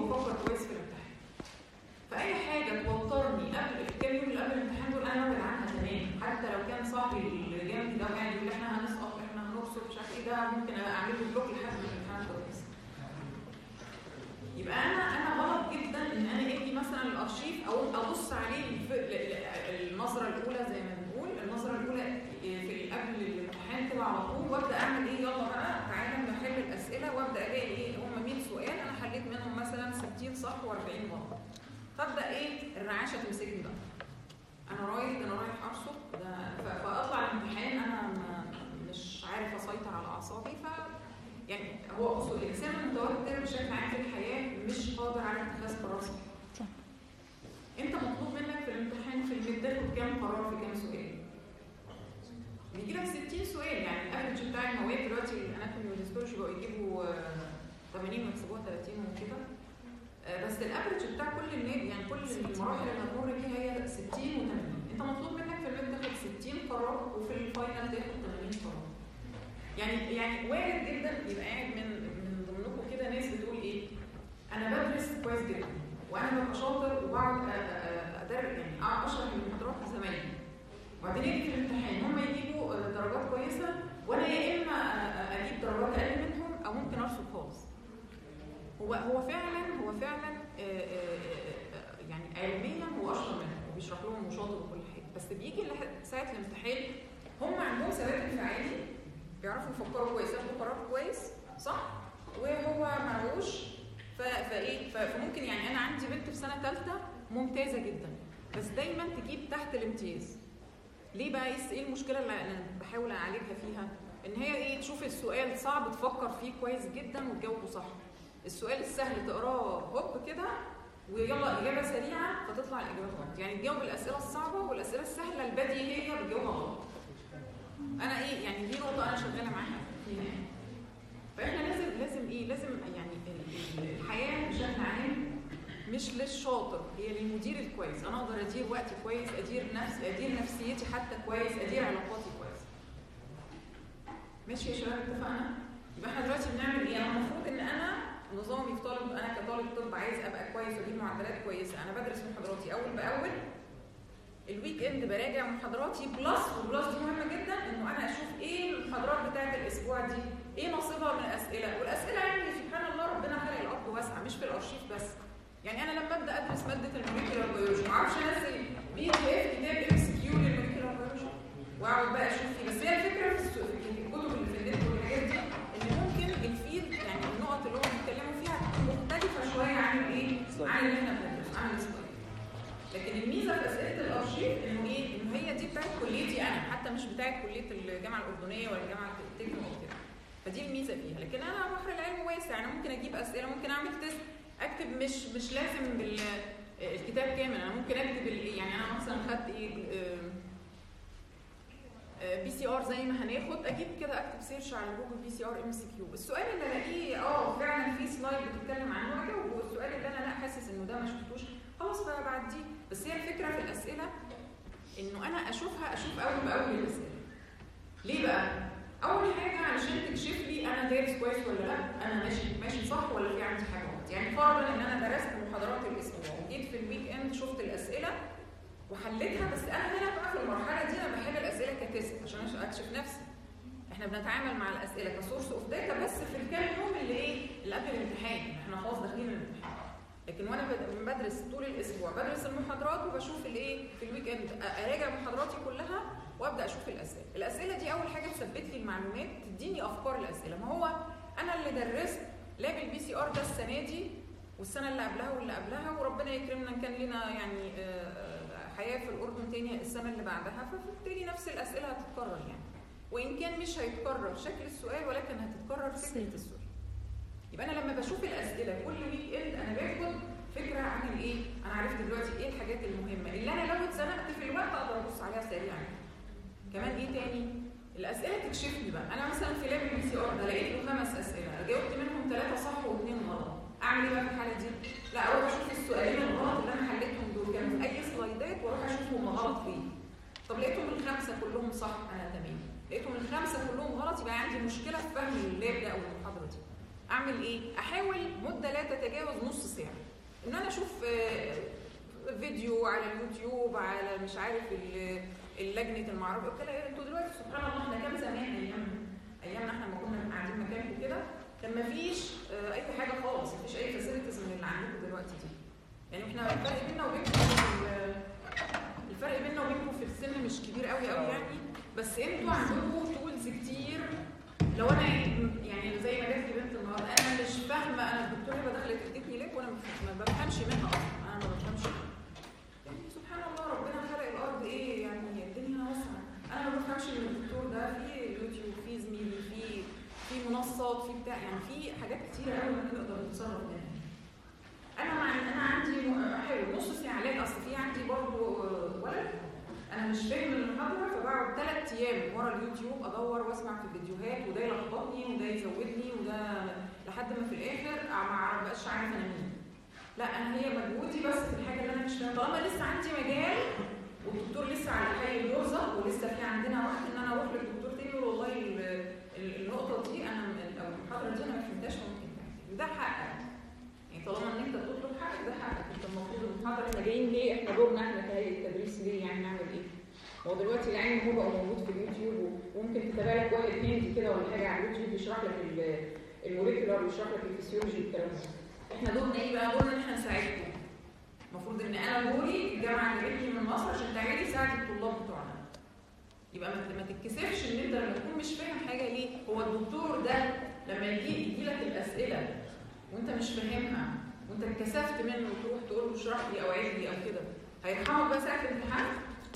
وبفكر كويس في الامتحان فاي حاجه توترني قبل الكام يوم اللي قبل الامتحان دول انا ابعد عنها تماما حتى لو كان صاحبي اللي جنبي ده قاعد يقول احنا هنسقط احنا هنرسل مش عارف ايه ده ممكن اعمل له بلوك لحد ما الامتحان خلص يبقى انا انا غلط جدا ان انا اجي مثلا الارشيف او ابص عليه الف- ل- ل- النظره الاولى زي ما بنقول النظره الاولى في قبل الامتحان كده على طول وابدا اعمل ايه يلا بقى تعالى نحل الاسئله وابدا الاقي ايه هم 100 سؤال انا حليت منهم مثلا 60 صح و40 غلط فابدا ايه الرعاشه تمسكني بقى انا رايح ده انا رايح ارصد ده ف- فاطلع الامتحان انا ما- مش عارف اسيطر على اعصابي ف يعني هو اصل الانسان المتوتر بشكل عام في الحياه مش قادر على اتخاذ قرار صح صح. انت مطلوب منك في الامتحان في الميد تاخد كام قرار في كام سؤال بيجي لك 60 سؤال يعني الافرج بتاع المواد دلوقتي الاناتومي والهيستولوجي بقوا يجيبوا آه، 80 ويكسبوها 30 وكده آه، بس الافرج بتاع كل النادي يعني كل المراحل اللي هتمر بيها هي 60 و80 انت مطلوب منك في الميد تاخد 60 قرار وفي الفاينل تاخد 80 قرار يعني يعني وارد جدا يبقى قاعد من من ضمنكم كده ناس بتقول ايه انا بدرس كويس جدا وانا ببقى شاطر وبقعد أ- أ- ادرس يعني أقعد اشرح المحاضرات لزمايلي وبعدين يجي في الامتحان هم يجيبوا آه، درجات كويسه وانا يا اما آه، آه، اجيب درجات اقل منهم او ممكن ارفض خالص هو هو فعلا هو فعلا آه، آه، آه، يعني علميا هو اشطر منهم وبيشرح لهم وشاطر وكل حاجه بس بيجي لح- ساعه الامتحان هم عندهم ثبات انفعالي بيعرفوا يفكروا كويس ياخدوا قرار كويس صح وهو معهوش ف- فايه ف- فممكن يعني انا عندي بنت في سنه ثالثه ممتازه جدا بس دايما تجيب تحت الامتياز ليه بقى ايه إيه المشكله اللي انا بحاول اعالجها فيها ان هي ايه تشوف السؤال صعب تفكر فيه كويس جدا وتجاوبه صح السؤال السهل تقراه هوب كده ويلا اجابه سريعه فتطلع الاجابه غلط يعني تجاوب الاسئله الصعبه والاسئله السهله البديهيه بتجاوبها غلط انا ايه يعني دي نقطه انا شغاله معاها فيها يعني. فاحنا لازم لازم ايه لازم يعني ال- ال- الحياه بشكل عام مش للشاطر هي للمدير الكويس انا اقدر ادير وقتي كويس ادير نفسي ادير نفسيتي حتى كويس ادير علاقاتي كويس ماشي يا شباب اتفقنا يبقى احنا دلوقتي بنعمل ايه انا المفروض ان انا نظامي في طالب انا كطالب طب عايز ابقى كويس واجيب معدلات كويسه انا بدرس محاضراتي اول باول الويك اند براجع محاضراتي بلس وبلس دي مهمه جدا انه انا اشوف ايه المحاضرات بتاعت الاسبوع دي ايه نصيبها من الاسئله والاسئله يعني سبحان الله ربنا خلق الارض واسعه مش في الارشيف بس يعني انا لما ابدا ادرس ماده الموليكيولار بيولوجي ما اعرفش انزل بي دي اف كتاب ام اس كيو للموليكيولار بيولوجي واقعد بقى اشوف فيه بس هي الفكره في السوق في الكتب اللي في النت والحاجات دي ان ممكن الفيلد يعني النقط اللي هم بيتكلموا فيها مختلفه شويه عن الايه؟ عن اللي احنا بندرسه عن السلايد لكن الميزه في اسئله الارشيف انه ايه؟ انه هي دي بتاعت كليتي انا حتى مش بتاعت كليه الجامعه الاردنيه ولا الجامعه التكنو وكده فدي الميزه فيها لكن انا بحر العلم واسع انا ممكن اجيب اسئله ممكن اعمل تيست اكتب مش مش لازم بال الكتاب كامل انا ممكن اكتب ال- يعني انا مثلا خدت ايه بي سي ار زي ما هناخد اجيب كده اكتب سيرش على جوجل بي سي ار ام سي كيو السؤال اللي الاقيه اه فعلا في سلايد بتتكلم عنه اجاوبه والسؤال اللي انا لا حاسس انه ده ما شفتوش خلاص بقى بعديه بس هي الفكره في الاسئله انه انا اشوفها اشوف اول باول الاسئله ليه بقى اول حاجه علشان تكشف لي انا دارس كويس ولا لا انا ماشي ماشي صح ولا في عندي حاجه غلط يعني فرضا ان انا درست محاضرات الاسبوع وجيت في الويك اند شفت الاسئله وحليتها بس انا هنا بقى في المرحله دي انا بحل الاسئله كتست عشان اكشف نفسي احنا بنتعامل مع الاسئله كسورس اوف داتا بس في الكام يوم اللي ايه اللي قبل الامتحان احنا خلاص داخلين الامتحان لكن وانا بد- بدرس طول الاسبوع بدرس المحاضرات وبشوف الايه في الويك اند أ- اراجع محاضراتي كلها وابدا اشوف الاسئله الاسئله دي اول حاجه تثبت لي المعلومات تديني افكار الاسئله ما هو انا اللي درست لاب البي سي ار ده السنه دي والسنه اللي قبلها واللي قبلها وربنا يكرمنا إن كان لنا يعني آه، آه، حياه في الاردن تاني السنه اللي بعدها فبالتالي نفس الاسئله هتتكرر يعني وان كان مش هيتكرر شكل السؤال ولكن هتتكرر فكره السؤال يبقى انا لما بشوف الاسئله كل ويك اند انا باخد فكره عن الايه انا عرفت دلوقتي ايه الحاجات المهمه اللي انا لو اتزنقت في الوقت اقدر ابص عليها سريعا كمان ايه تاني الاسئله تكشفني بقى انا مثلا في لاب البي سي ار ده لقيت له خمس اسئله جاوبت منهم ثلاثه صح واثنين غلط اعمل ايه بقى في الحاله دي لا اروح اشوف السؤالين الغلط اللي انا حليتهم دول كانوا في اي سلايدات واروح اشوف هم غلط فيه طب لقيتهم الخمسه كلهم صح انا تمام لقيتهم الخمسه كلهم غلط يبقى عندي مشكله في فهم اللاب ده او المحاضره دي اعمل ايه احاول مده لا تتجاوز نص ساعه ان انا اشوف آه، فيديو على اليوتيوب على مش عارف ال- اللجنه المعرفه قلت لها انتوا دلوقتي سبحان الله احنا كام زمان ايام ايامنا احنا لما كنا قاعدين مكانكم كده كان مفيش آه، اي حاجه خالص مفيش اي فاسيلتيز من اللي عندكم دلوقتي دي يعني احنا الفرق بيننا وبينكم في ال- الفرق بيننا وبينكم في السن مش كبير قوي قوي يعني بس انتوا عندكم تولز كتير لو انا يعني زي ما جات لي بنت النهارده انا مش فاهمه انا الدكتوره هبه دخلت ادتني ليك وانا ما بفهمش منها اصلا انا ما بفهمش يعني سبحان الله ربنا خلق الارض ايه يعني الدنيا واسعه انا ما بفهمش من الدكتور ده في يوتيوب في زميلي في في منصات في بتاع يعني في حاجات كتيره قوي نقدر نتصرف منها انا مع انا عندي م- حلو نص ساعه علاج اصل في عندي برضه ولد انا مش فاهم المحاضره فبقعد ثلاث ايام ورا اليوتيوب ادور واسمع في فيديوهات وده يلخبطني وده يزودني وده لحد ما في الاخر ما بقاش عارف انا مين لا انا هي مجهودي بس في الحاجه اللي انا مش فاهمها طالما لسه عندي مجال والدكتور لسه على حي الجوزه ولسه في عندنا وقت ان انا اروح للدكتور تاني يقول والله ال- ال- النقطه دي انا او المحاضره دي انا ما فهمتهاش ممكن وده حقك يعني طالما ان انت بتطلب حقك ده حقك انت المفروض المحاضره احنا جايين ليه احنا دورنا احنا كهيئه التدريس ليه يعني نعمل ايه؟ هو دلوقتي العلم هو بقى موجود في اليوتيوب وممكن تتابع لك واحد هندي كده ولا حاجه على اليوتيوب يشرح لك ال- الموليكولار ويشرح لك الفسيولوجي والكلام ده. احنا دورنا ايه بقى؟ دورنا ان احنا نساعدكم. المفروض ان انا دوري الجامعه جابتني من مصر عشان تعالي تساعدي الطلاب بتوعنا. يبقى ما ما تتكسفش ان انت لما تكون مش فاهم حاجه ليه؟ هو الدكتور ده لما يجي يجي لك الاسئله وانت مش فاهمها وانت اتكسفت منه وتروح تقول له اشرح لي او عيد لي او كده هيرحمك بقى ساعه الامتحان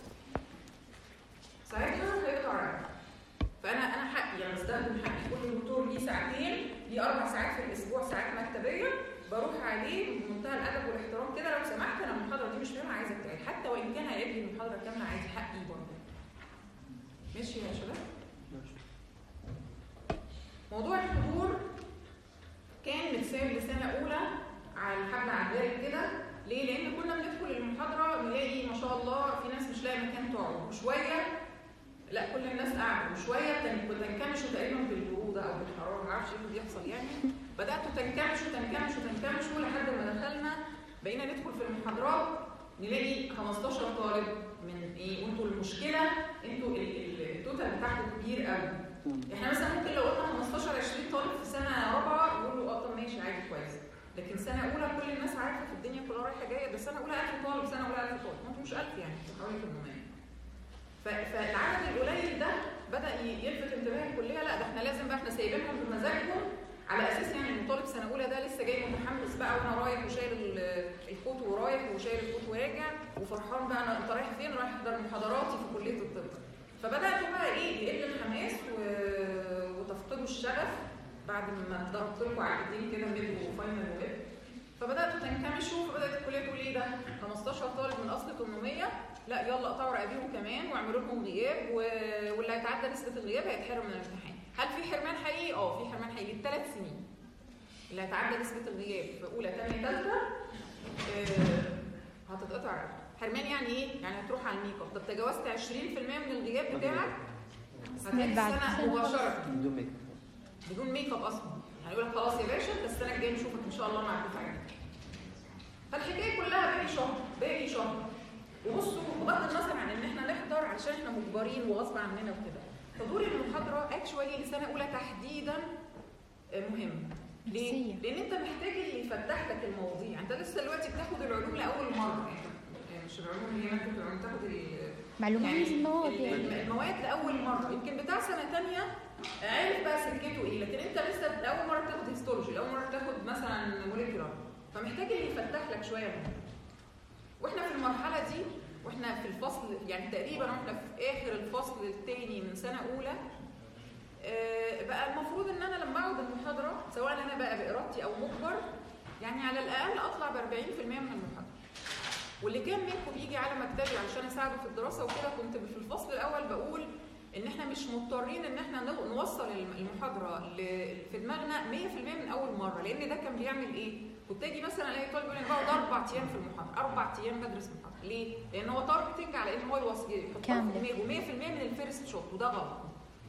ساعتها هيقطع رقبتك فانا انا حقي انا بستخدم حقي كل دكتور ليه ساعتين ليه اربع ساعات في الاسبوع ساعات مكتبيه بروح عليه بمنتهى الادب والاحترام كده لو سمحت انا المحاضره دي مش فاهمها عايزك تعيد حتى وان كان هيعيد لي المحاضره كامله عادي حقي برضه ماشي يا شباب موضوع الحضور كان متساوي لسنه اولى على الحبل على البارد كده ليه؟ لان كنا بندخل المحاضره نلاقي ما شاء الله في ناس مش لاقي مكان تقعد وشويه لا كل الناس قاعده وشويه تن- تنكمشوا تقريبا بالبروده او بالحراره ما اعرفش ايه اللي بيحصل يعني بداتوا تنكمشوا تنكمشوا تنكمشوا لحد ما دخلنا بقينا ندخل في المحاضرات نلاقي 15 طالب من ايه وانتوا المشكله انتوا ال- ال- التوتال بتاعكم كبير قوي احنا مثلا ممكن لو قلنا 15 20 طالب في سنه رابعه يقولوا اه طب ماشي عادي كويس لكن سنه اولى كل الناس عارفه في الدنيا كلها رايحه جايه ده سنه اولى 1000 طالب سنه اولى 1000 طالب ما انتوا مش 1000 يعني انتوا حوالي 800 ف- فالعدد القليل ده بدا ي- يلفت انتباه الكليه لا ده احنا لازم بقى احنا سايبينهم بمزاجهم على اساس يعني ان طالب سنه اولى ده لسه جاي متحمس بقى وانا رايح وشايل ال- الكوت ورايح وشايل الكوت وراجع وفرحان بقى انا انت رايح فين؟ رايح احضر محاضراتي في كليه الطب. فبداتوا بقى ايه يقل الحماس و... وتفقدوا الشغف بعد ما ضربت لكم عقدين كده ميد وفاينل وويب فبداتوا تنكمشوا فبدات الكليه تقول ايه ده 15 طالب من اصل 800 لا يلا قطعوا رقابيهم كمان واعملوا لهم غياب و... واللي هيتعدى نسبه الغياب هيتحرم من الامتحان هل في حرمان حقيقي اه في حرمان حقيقي للثلاث سنين اللي هيتعدى نسبه الغياب في اولى ثانيه ثالثه آه، هتتقطع رقبته حرمان يعني ايه يعني هتروح على الميك اب طب تجاوزت 20% من الغياب بتاعك هتعيد بعد السنه سنة مباشره بدون ميك بدون ميك اب اصلا يعني يقول لك خلاص يا باشا ده السنه الجايه نشوفك ان شاء الله مع الدفعه فالحكايه كلها باقي شهر باقي شهر وبصوا بغض النظر عن ان احنا نحضر عشان احنا مجبرين وغصب عننا وكده حضور المحاضره اكشوالي لسنه اولى تحديدا آه، مهم ليه؟ نفسية. لان انت محتاج اللي يفتح لك المواضيع انت لسه دلوقتي بتاخد العلوم لاول مره يعني يعني مش العلوم اللي هي ممكن العلوم تاخد ال- معلومات يعني المواد ال- يعني المواد لاول مره يمكن بتاع سنه ثانيه عارف بقى سكته ايه لكن انت لسه لاول مره بتاخد هيستولوجي لاول مره بتاخد مثلا موليكولار فمحتاج اللي يفتح لك شويه منه واحنا في المرحله دي واحنا في الفصل يعني تقريبا واحنا في اخر الفصل الثاني من سنه اولى آه، بقى المفروض ان انا لما اقعد المحاضره سواء انا بقى بارادتي او مجبر يعني على الاقل اطلع ب 40% من المحاضره واللي كان منكم بيجي على مكتبي علشان اساعده في الدراسه وكده كنت في الفصل الاول بقول ان احنا مش مضطرين ان احنا نو- نوصل الم- المحاضره ل- في دماغنا 100% من اول مره لان ده كان بيعمل ايه؟ كنت اجي مثلا الاقي طالب يقول لي بقعد اربع ايام في المحاضره اربع ايام بدرس محاضره ليه؟ لان هو تارجتنج على ان هو يوصل يحطها في كاملة. دماغه 100% من الفيرست شوت وده غلط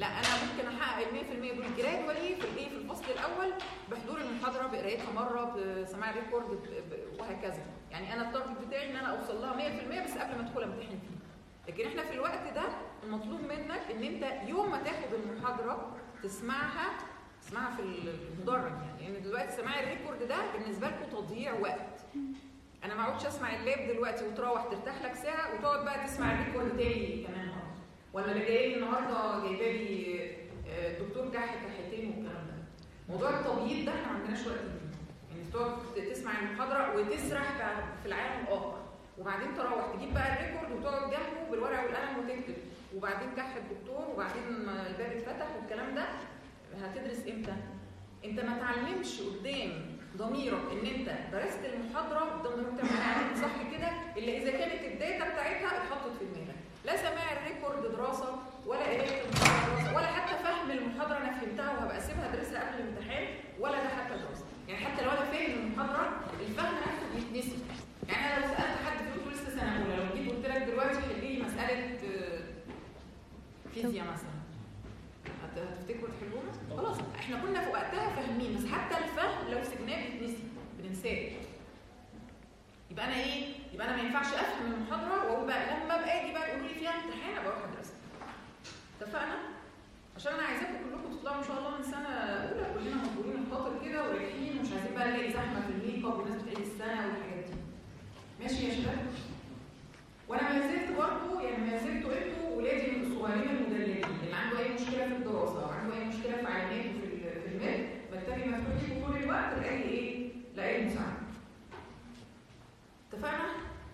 لا انا ممكن احقق ال 100% دول جرادولي في الايه في الفصل الاول بحضور المحاضره بقرايتها مره بسماع ريكورد ب- ب- وهكذا يعني انا التارجت بتاعي ان انا اوصل لها 100% بس قبل ما ادخل امتحن فيه لكن احنا في الوقت ده المطلوب منك ان انت يوم ما تاخد المحاضره تسمعها تسمعها في المدرج يعني لان دلوقتي سماع الريكورد ده بالنسبه لكم تضييع وقت انا ما اقعدش اسمع اللاب دلوقتي وتروح ترتاح لك ساعه وتقعد بقى تسمع الريكورد تاني كمان مره ولا اللي جاي لي النهارده جايبه لي آه، دكتور كح كحتين والكلام ده موضوع التبييض ده احنا ما عندناش وقت ليه يعني تقعد تسمع المحاضره وتسرح في العالم الاخر وبعدين تروح تجيب بقى الريكورد وتقعد جنبه بالورقه والقلم وتكتب وبعدين كح الدكتور وبعدين الباب اتفتح والكلام ده هتدرس امتى؟ انت ما تعلمش قدام ضميرك ان انت درست المحاضره قدام ضميرك تعمل عليها صح كده الا اذا كانت الداتا بتاعتها اتحطت في دماغك لا سماع الريكورد دراسه ولا قرايه المحاضره دراسه ولا حتى فهم المحاضره انا فهمتها وهبقى اسيبها ادرسها قبل الامتحان ولا ده حتى دراسه يعني حتى لو انا فاهم المحاضره الفهم نفسه بيتنسي يعني انا لو سالت حد فيكم لسه سنه اولى لو جيت قلت لك دلوقتي حل لي مساله آه، فيزياء مثلا هت- هتفتكروا تحلوها؟ خلاص احنا كنا في وقتها فاهمين بس حتى الفهم لو سبناه بيتنسي بننساه يبقى انا ايه؟ يبقى انا ما ينفعش افهم المحاضره واقول بقى لما ابقى اجي بقى يقولوا لي فيها امتحان ابقى اروح ادرسها. اتفقنا؟ عشان انا عايزاكم كلكم تطلعوا ان شاء الله من سنه اولى كلنا مجبورين الخاطر كده ورايحين ومش عايزين بقى نلاقي زحمه في الميك اب والناس بتعيد السنه والحاجات دي. ماشي يا شباب؟ وانا ما زلت برضه يعني ما زلتوا انتوا ولادي الصغيرين المدللين اللي عنده اي مشكله في الدراسه او عنده اي مشكله في علامات وفي ال- في المال بتلاقي مفتوح لكم طول الوقت لاي ايه؟ لاي مساعده. اتفقنا؟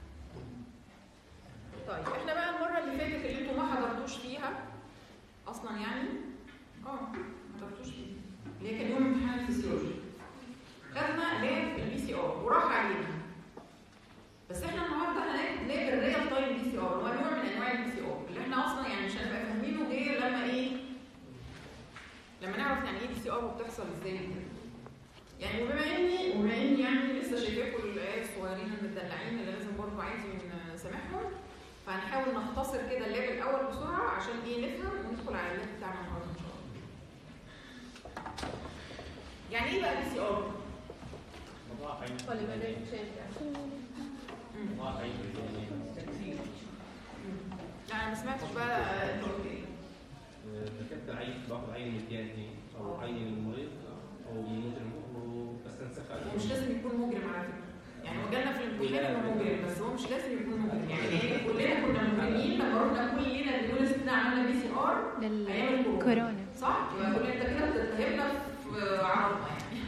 طيب احنا بقى المره اللي فاتت اللي انتوا ما حضرتوش فيها اصلا يعني اه ما حضرتوش فيها اللي هي كان يوم امتحان الفسيولوجي خدنا لاب البي سي ار وراح علينا بس احنا النهارده هناخد لاب الريال تايم بي سي ار هو نوع من انواع البي سي ار اللي احنا اصلا يعني مش هنبقى فاهمينه غير لما ايه لما نعرف يعني ايه بي سي ار وبتحصل ازاي وكده. يعني وبما اني وبما اني يعني لسه شايفاكم العيال الصغيرين المدلعين اللي لازم برضه عايزين نسامحهم فهنحاول نختصر كده اللاب الاول بسرعه عشان ايه نفهم وندخل على اللاب بتاعنا النهارده ان شاء الله. يعني ايه بقى بي سي ار؟ لا انا ما سمعتش بقى انت قلت ايه؟ ركبت عين باخد عين من الدي ان اي او عين من المريض او من مجرم وبستنسخ عليه ومش لازم يكون مجرم على فكره يعني هو جالنا في الامتحان انه مجرم بس هو مش لازم يكون مجرم يعني إيه؟ كلنا كنا مجرمين لما رحنا كلنا بنقول ستنا عملنا بي سي ار ايام الكورونا للكورونا صح؟ يبقى كلنا انت كده بتتهمنا في عرضنا يعني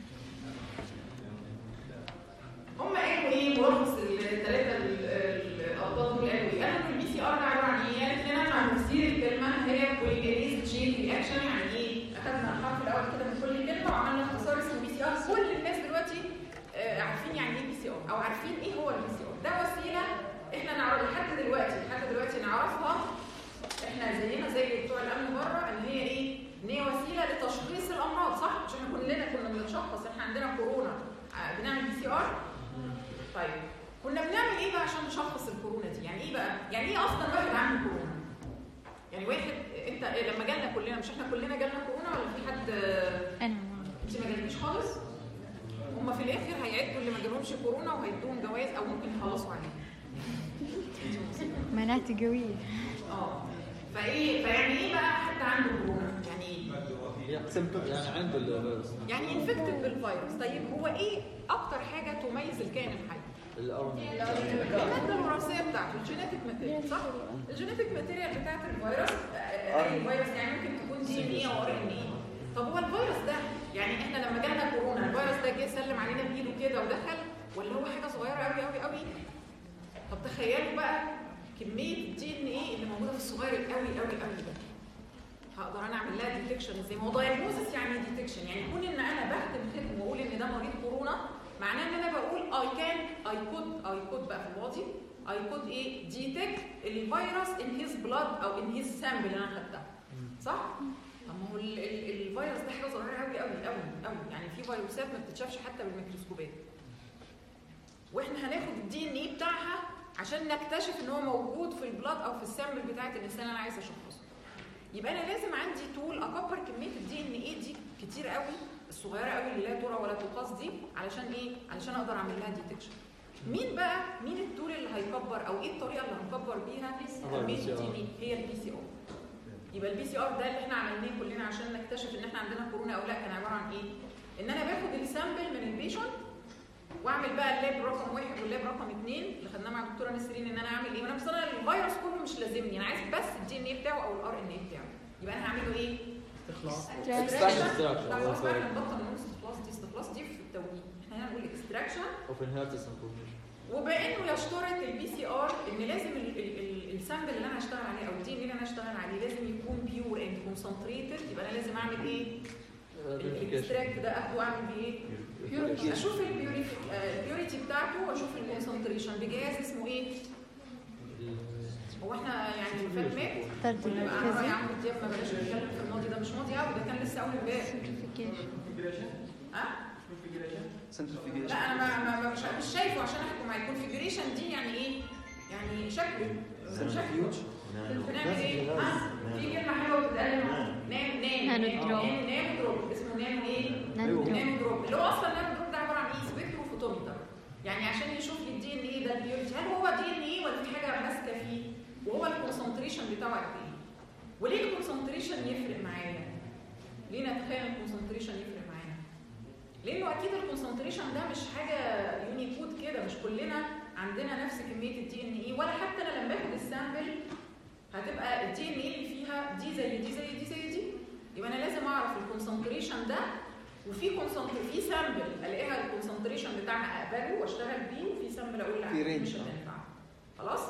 هم قالوا ايه ملخص الثلاثه الابطال دول قالوا ايه؟ قالوا ان البي سي ار ده عباره عن ايه؟ قالت لنا مع تفسير الكلمه هي بوليجينيز تشين رياكشن يعني ايه؟ اخذنا الحرف الاول كده من كل كلمه وعملنا اختصار اسمه بي سي ار كل الناس دلوقتي آه، عارفين يعني ايه بي سي ار او عارفين ايه هو البي سي ار ده وسيله احنا نعرف لحد دلوقتي لحد دلوقتي نعرفها احنا زينا زي بتوع الامن بره ان هي ايه؟ ان هي وسيله لتشخيص الامراض صح؟ مش احنا كلنا كنا بنتشخص احنا عندنا كورونا آه، بنعمل بي سي ار طيب كنا بنعمل ايه بقى عشان نشخص الكورونا دي؟ يعني ايه بقى؟ يعني ايه اصلا واحد عنده كورونا؟ يعني واحد انت لما جالنا كلنا مش احنا كلنا جالنا كورونا ولا في حد انا ما انت ما جالكيش خالص؟ هم في الاخر هيعدوا اللي ما جالهمش كورونا وهيدوهم جوائز او ممكن يخلصوا عليهم. مناعتي قوية اه فايه فيعني ايه بقى حد عنده كورونا؟ يعني ايه؟ سيمبتوم يعني عنده الفيروس يعني انفكتد بالفيروس طيب هو ايه اكتر حاجه تميز الكائن الحي؟ الارض الماده الوراثيه بتاعته الجينيتك ماتيريال صح؟ الجينيتك ماتيريال بتاعت الفيروس آه، آه، اي فيروس يعني ممكن تكون دي ان ايه او ار ان ايه طب هو الفيروس ده يعني احنا لما جالنا كورونا الفيروس ده جه سلم علينا بايده كده ودخل ولا هو حاجه صغيره قوي قوي قوي طب تخيلوا بقى كميه الدي ان ايه اللي موجوده في الصغير القوي قوي قوي ده هقدر انا اعمل لها ديتكشن ازاي؟ ما هو دايجنوزس يعني ديتكشن يعني يكون ان انا بختم ختم واقول ان ده مريض كورونا معناه ان انا بقول اي كان اي كود اي كود بقى في الماضي اي كود ايه ديتكت الفيروس ان هيز بلاد او ان هيز سامبل اللي انا خدتها صح؟ طب ما هو ال- ال- الفيروس ده حاجه صغيره قوي قوي قوي قوي يعني في فيروسات ما بتتشافش حتى بالميكروسكوبات واحنا هناخد الدي ان ايه بتاعها عشان نكتشف ان هو موجود في البلاد او في السامبل بتاعت الانسان اللي انا عايزه اشخصه يبقى انا لازم عندي تول اكبر كميه الدي ان ايه دي كتير قوي الصغيره قوي اللي لا ترى ولا تقاس دي علشان ايه علشان اقدر اعمل لها ديتكشن مين بقى مين التول اللي هيكبر او ايه الطريقه اللي هنكبر بيها هو كميه ال الدي PCR. ان ايه هي البي سي ار يبقى البي سي ار ده اللي احنا عملناه كلنا عشان نكتشف ان احنا عندنا كورونا او لا كان عباره عن ايه ان انا باخد السامبل من البيشنت واعمل بقى اللاب رقم واحد واللاب رقم اثنين اللي خدناه مع الدكتوره نسرين ان انا اعمل ايه؟ وانا بس انا الفيروس كله مش لازمني انا عايز بس الدي ان ايه بتاعه او الار ان ايه بتاعه يبقى انا هعمل له ايه؟ Extraction. لا خلاص بقى احنا نبطل نقول استخلاص دي استخلاص دي في التوقيت احنا هنا نقول اكستراكشن اوف انهيرتنس انفورميشن وبانه يشترط البي سي ار ان لازم ال- ال- ال- السامبل اللي انا هشتغل عليه او الدي ان اللي انا هشتغل عليه لازم يكون بيور اند كونسنتريتد يبقى انا لازم اعمل ايه؟ الاكستراكت ده اخده اعمل بيه ايه؟ اشوف البيوريتي بتاعته واشوف الكونسنتريشن بجهاز اسمه ايه؟ هو احنا يعني اللي فات مات طرد ولا بقى انا رايي المركزي عمرو دياب ما بلاش نتكلم في الماضي ده مش ماضي قوي ده كان لسه اول امبارح ها؟ سنترفيجيشن لا انا ما ما ما- مش مش شايفه عشان احكم على الكونفيجريشن دي يعني ايه؟ يعني شكله شكله بنعمل ايه؟ ها؟ في كلمه حلوه بتتقال نام نام نانو نام دروب. نام نام دروب اسمه نانو ايه؟ نانو دروب. نانو دروب اللي هو اصلا نانو دروب ده عباره عن ايه؟ سبكتروفوتوميتر يعني عشان يشوف لي الدي ان ايه ده البيوريتي هل هو دي ان ايه ولا في حاجه ماسكه فيه؟ وهو الكونسنتريشن بتاعه قد ايه؟ وليه الكونسنتريشن يفرق معايا؟ ليه نتخيل الكونسنتريشن يفرق معانا؟ لانه اكيد الكونسنتريشن ده مش حاجه يونيكود كده مش كلنا عندنا نفس كميه الدي ان اي ولا حتى انا لما باخد السامبل هتبقى الدي ان اي اللي فيها دي زي دي زي دي زي دي يبقى انا لازم اعرف الكونسنتريشن ده وفي كونسنتر في سامبل الاقيها الكونسنتريشن بتاعها اقبله واشتغل بيه وفي سامبل اقول لا في range. مش هتنفع خلاص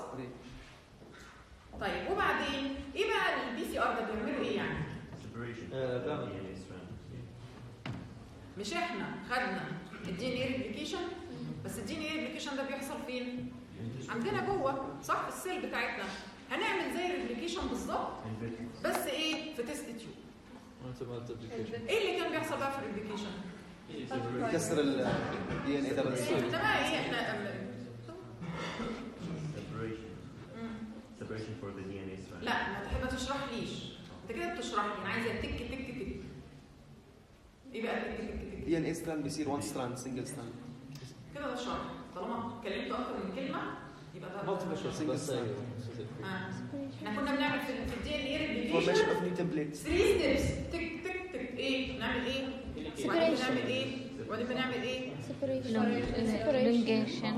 طيب وبعدين ايه بقى البي سي ار ده بيعملوا ايه يعني آه، فاهم. مش احنا خدنا الدي ان اي ريبليكيشن بس الدي ان اي ريبليكيشن ده بيحصل فين؟ عندنا جوه صح في السيل بتاعتنا هنعمل زي الريبليكيشن بالظبط بس ايه في تيست تيوب انت ما تبليكيشن ايه اللي كان بيحصل بقى في الريبليكيشن؟ كسر الدي ان اي دبل احنا بقى ايه احنا Separation for the DNA strand. لا ما تحب ما تشرحليش انت كده بتشرح لي انا عايزه تك تك تك ايه بقى تك تك تك دي ان اي ستراند بيصير 1 ستراند سنجل ستراند كده ده شرح طالما اتكلمت اكتر من كلمه يبقى ده مالتي ميشن بس ايوه آه. احنا كنا بنعمل في في الدي ان اي فورميشن ريبليكيشن اوف نيو تمبليتس 3 ستيبس تك تك تك ايه نعمل ايه وبعدين بنعمل ايه وبعدين بنعمل ايه elongation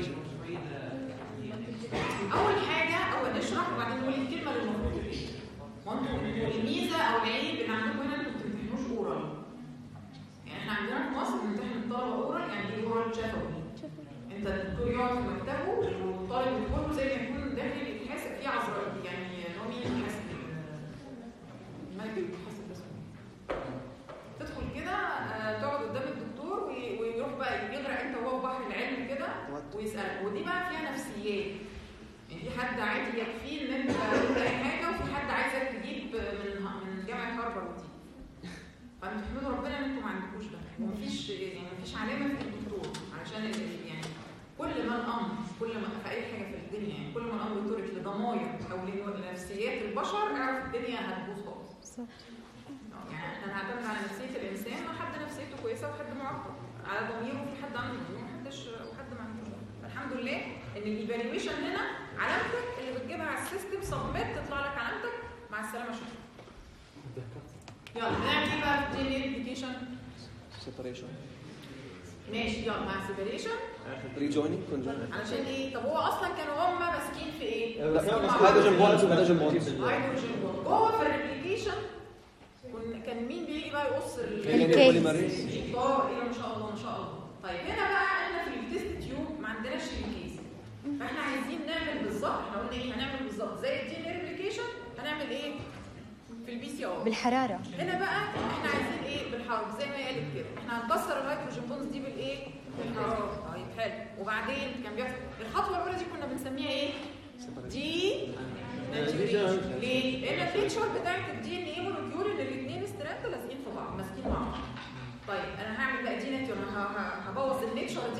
اول حاجه اول نشرح وبعدين نقول الكلمه اللي المفروض تبقى ايه وانتوا الميزه او العيب اللي عندكم هنا انتوا ما بتمتحنوش اورال يعني احنا عندنا في مصر بنمتحن الطلبه اورال يعني ايه اورال شفوي انت الدكتور يقعد في مكتبه والطالب يدخل زي ما يكون داخل يتحاسب فيه عذراء يعني اللي هو مين اللي بيحاسب الملك اللي بيحاسب ده اسمه إيه؟ تدخل كده آه، تقعد قدام الدكتور وي- ويروح بقى يغرق انت وهو في بحر العلم كده ويسالك ودي بقى فيها نفسيات يعني في حد عادي يكفيه ان انت تقول اي حاجه وفي حد عايزك تجيب من من جامعه هارفارد دي فانتوا تحمدوا ربنا ان انتوا ما عندكوش ده ومفيش يعني مفيش علامه في الدكتور علشان ال- يعني كل ما الامر كل ما في اي حاجه في الدنيا يعني كل ما الامر ترك لضماير او لنفسيات البشر اعرف الدنيا هتبوظ خالص صح يعني احنا هنعتمد على نفسيه الانسان حد نفسيته كويسه وحد معقد على ضميره في حد عنده ضمير وحدش وحد ما عندوش الحمد لله ان الايفالويشن هنا علامتك اللي بتجيبها على السيستم سبميت تطلع لك علامتك مع السلامه شكرا يلا نعمل ايه بقى في الدي ان ابلكيشن سيبريشن ماشي يلا مع سيبريشن ريجويننج كونجويننج علشان ايه طب هو اصلا كانوا هم ماسكين في ايه لا، ماسكين مع هيدروجين بوندز وهيدروجين بوندز هيدروجين بوند جوه في الريبليكيشن كن- كان مين بيجي بقى يقص ال- الكيس. طار ايه ما شاء الله ما شاء الله طيب هنا بقى احنا في التيست تيوب ما عندناش الكيس فاحنا عايزين نعمل بالظبط احنا قلنا ايه هنعمل بالظبط زي الدي ان ريبليكيشن هنعمل ايه في البي سي ار بالحرارة هنا بقى احنا عايزين ايه بالحراره زي ما هي قالت كده احنا هنكسر الهيدروجين بونز دي بالايه بالحراره طيب حلو وبعدين كان بيحصل الخطوه الاولى دي كنا بنسميها ايه دي ناتيوريشن. ليه؟ لان الفيتشر بتاعت الدي ان ايه مولكيول ان الاثنين ستراند لازقين في بعض ماسكين بعض طيب انا هعمل بقى دي ناتيور انا ه- ه- هبوظ النيتشر دي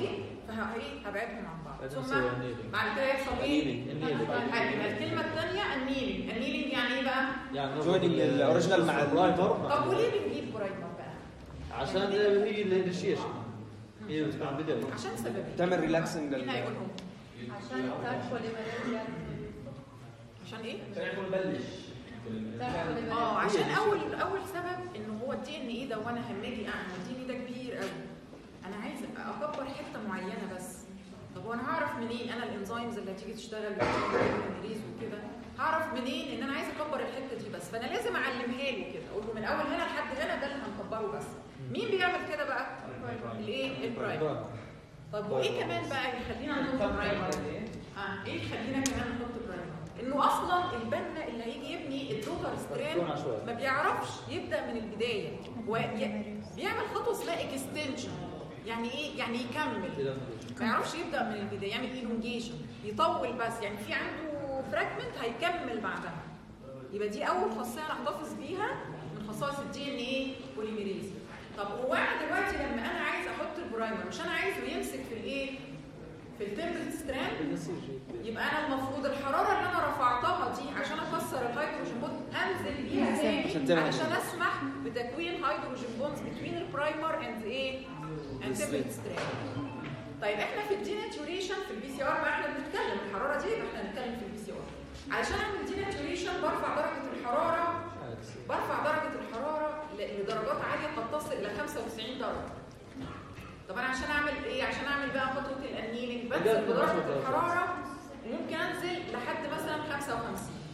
فهي هبعدهم عن بعض بعدين ثم نسوي annealing. بعد كده يحصل ايه؟ Annealing. يبقى الكلمه الثانيه انيلينج انيلينج يعني ايه بقى؟ يعني Joining الأوريجينال مع البرايمر طب وليه بنجيب برايمر بقى؟ عشان هي الانيشيشن هي بتكون البدايه عشان سببين تعمل ريلاكسنج مين هيقولهم؟ عشان تاكل بوليمريز عشان ايه؟ عشان نبلش تاكل اه عشان اول اول سبب ان هو الدي ان ايه ده وانا لما اجي اعمل الدي ان ايه ده كبير قوي انا عايز اكبر حته معينه بس طب وانا هعرف منين انا الانزيمز اللي هتيجي تشتغل بالميموريز وكده هعرف منين ان انا عايز اكبر الحته دي بس فانا لازم اعلمها له كده اقول له من اول هنا لحد هنا ده اللي هنكبره بس مين بيعمل كده بقى الايه البرايمر طب وايه كمان بقى يخلينا نحط برايمر اه ايه يخلينا كمان نحط برايمر انه اصلا البنا اللي هيجي يبني الدوتر سترين تكون عشوائي. ما بيعرفش يبدا من البدايه هو ي- بيعمل خطوه اسمها اكستنشن يعني ايه يعني يكمل ما يعرفش يبدا من البدايه يعمل ايلونجيشن يطول بس يعني في عنده فراجمنت هيكمل بعدها يبقى دي اول خاصيه نحتفظ بيها من خصائص الدي ان ايه بوليميريز طب هو انا دلوقتي لما انا عايز احط البرايمر مش انا عايزه يمسك في الايه في التمبلت ستراند يبقى انا المفروض الحراره اللي انا رفعتها دي عشان اكسر الهيدروجين بوند انزل بيها عشان تاني تعمل علشان اسمح بتكوين هيدروجين بوندز بين البرايمر اند ايه اند تمبلت ستراند طيب احنا في الديناتوريشن في البي سي ار بقى احنا بنتكلم الحراره دي يبقى احنا هنتكلم في البي سي ار علشان اعمل ديناتوريشن برفع درجه الحراره برفع درجه الحراره ل- لدرجات عاليه قد تصل الى 95 درجه طب انا عشان اعمل ايه عشان اعمل بقى خطوه الانيلينج بنزل بدرجه الحراره وممكن انزل لحد مثلا 55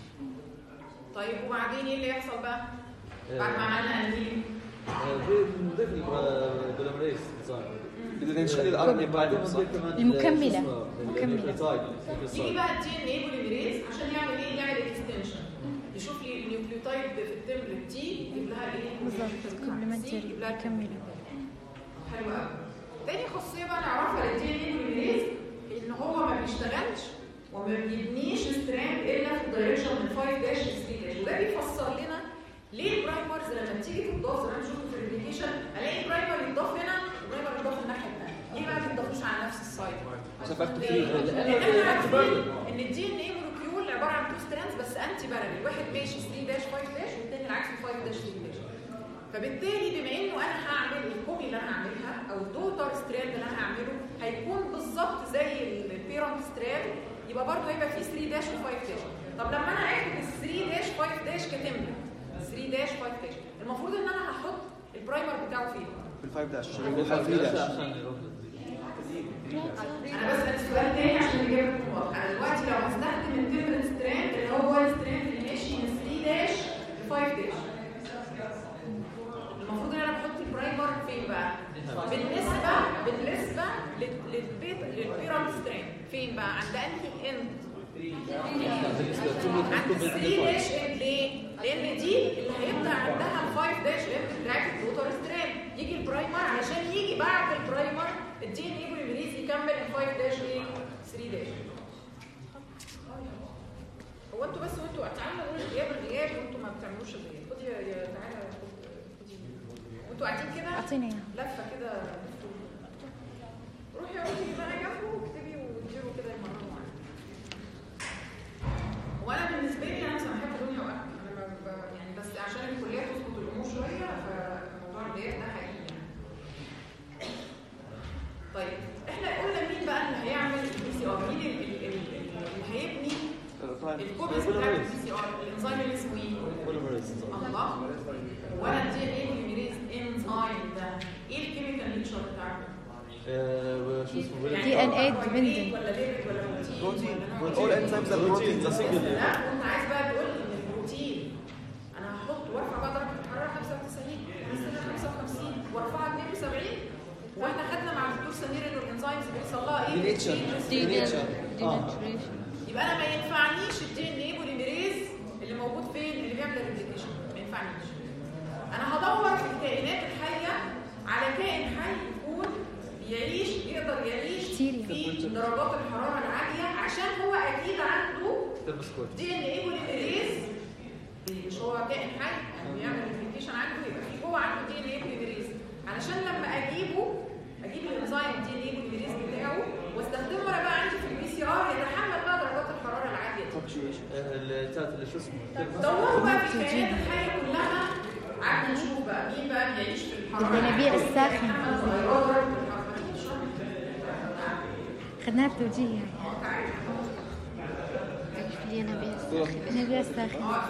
طيب وبعدين ايه اللي يحصل بقى بعد ما عملنا انيلينج نضيف البوليمريز بدنا نشيل الار ان اي بعدين بعدين صح؟ نضيف كمان المكملة. المكمله يجي بقى الدي ان اي بوليميريز عشان يعمل ايه يعمل اكستنشن يشوف لي النيوكليوتايد في التمبلت دي يجيب لها ايه بالظبط كومبلمنتري يجيب لها كملي حلو قوي تاني خاصيه بقى نعرفها للدي ان اي بوليميريز ان هو ما بيشتغلش وما بيبنيش ستراند الا في الدايركشن من 5 داش ل 3 داش وده بيفسر لنا ليه البرايمرز لما تيجي تضاف زي ما انتم شفتوا في الابلكيشن الاقي برايمر يتضاف هنا وبرايمر يتضاف الناحيه الثانيه ليه بقى ما بيتضافوش على نفس السايت؟ سببت ليه؟ فيه. لان احنا عارفين ان الدي ان اي مولكيول عباره عن تو ستراندز بس انتي باراليل واحد ماشي 3 داش 5 داش والتاني العكس 5 داش 3 داش فبالتالي بما انه انا هعمل الكوبي اللي انا هعملها او الدوتر ستراند اللي انا هعمله هيكون بالظبط زي البيرنت ستراند يبقى برضه هيبقى فيه 3 داش و5 داش طب لما انا اخد ال 3 داش 5 داش كتمبلت 3 داش 5 داش المفروض ان انا هحط البرايمر بتاعه فين؟ في الفايف داش عشان يكون 3 داش عشان يروح انا بسال سؤال تاني عشان الاجابه تكون واضحه انا دلوقتي لو هستخدم الديفرنت ستراند اللي هو الستراند اللي ماشي من 3 داش ل 5 داش المفروض ان انا بحط البرايمر فين بقى؟ بالنسبه بالنسبه لل- للبيت للبيراميد ستراند فين بقى؟ عند انهي اند؟ عند 3 داش اند ليه؟ لان دي اللي هيبدا عندها ال 5 داش اند بتاعت الدوتر ستراند يجي البرايمر عشان يجي بعد البرايمر الدي ان اي بوليمريز يكمل ال 5 داش ايه؟ 3 داش هو انتوا بس وانتوا تعالوا نقول الغياب الغياب وانتوا ما بتعملوش الغياب خدي يا يا تعالى خدي وانتوا قاعدين كده اعطيني اياها لفه كده روحي اقعدي بقى جنبه واكتبي واديله كده يمرنوا معاك وانا بالنسبه لي انا سامحاك دنيا واكل انا ما ب- يعني بس عشان الكليه تظبط الامور شويه فموضوع الغياب ده حقيقي يعني طيب احنا قلنا مين بقى اللي هيعمل البي سي ار مين ال- ال- ال- اللي هيبني الكوبيز بتاع البي سي ار الانزيم اللي اسمه ايه؟ بوليمريز الله ولا الدي ان اي بوليميريز انزيم ده ايه الكيميكال نيتشر بتاعته؟ شو اسمه يعني DNA هو dependent. كربوهيدرات ولا ليبيد ولا بروتين بروتين ولا نوع all إيه؟ enzymes are proteins a single لا وانت عايز بقى تقول لي ان البروتين انا هحط وارفع بقى درجه الحراره 95 وانزلها 55 وارفعها 72 واحنا خدنا مع الدكتور سمير انه الانزيمز بيحصل لها ايه؟ Denature. changes. دي Nature. ديناتوريشن يبقى انا ما ينفعنيش الدي ان اي بوليميريز اللي موجود فين اللي بيعمل الريبليكيشن ما ينفعنيش انا هدور في الكائنات الحيه على كائن حي يكون بيعيش يقدر يعيش Bacteria. في درجات الحراره العاليه عشان هو اكيد عنده تمسكوت دي ان ايه بوليميريز مش هو كائن حي يعني بيعمل ريبليكيشن عنده يبقى في جوه عنده دي ان ايه بوليميريز علشان لما اجيبه اجيب الانزيم دي ان ايه بوليميريز بتاعه شو اسمه دوروا بقى في الكائنات الحيه كلها قعدنا نشوف بقى مين بقى بيعيش في الحراره الينابيع العالية، الساخنة. بيتحمل تغيرات درجة الحرارة. خدناها بتوجيه يعني تعالى. في الينابيع الساخنة الينابيع الساخنة اه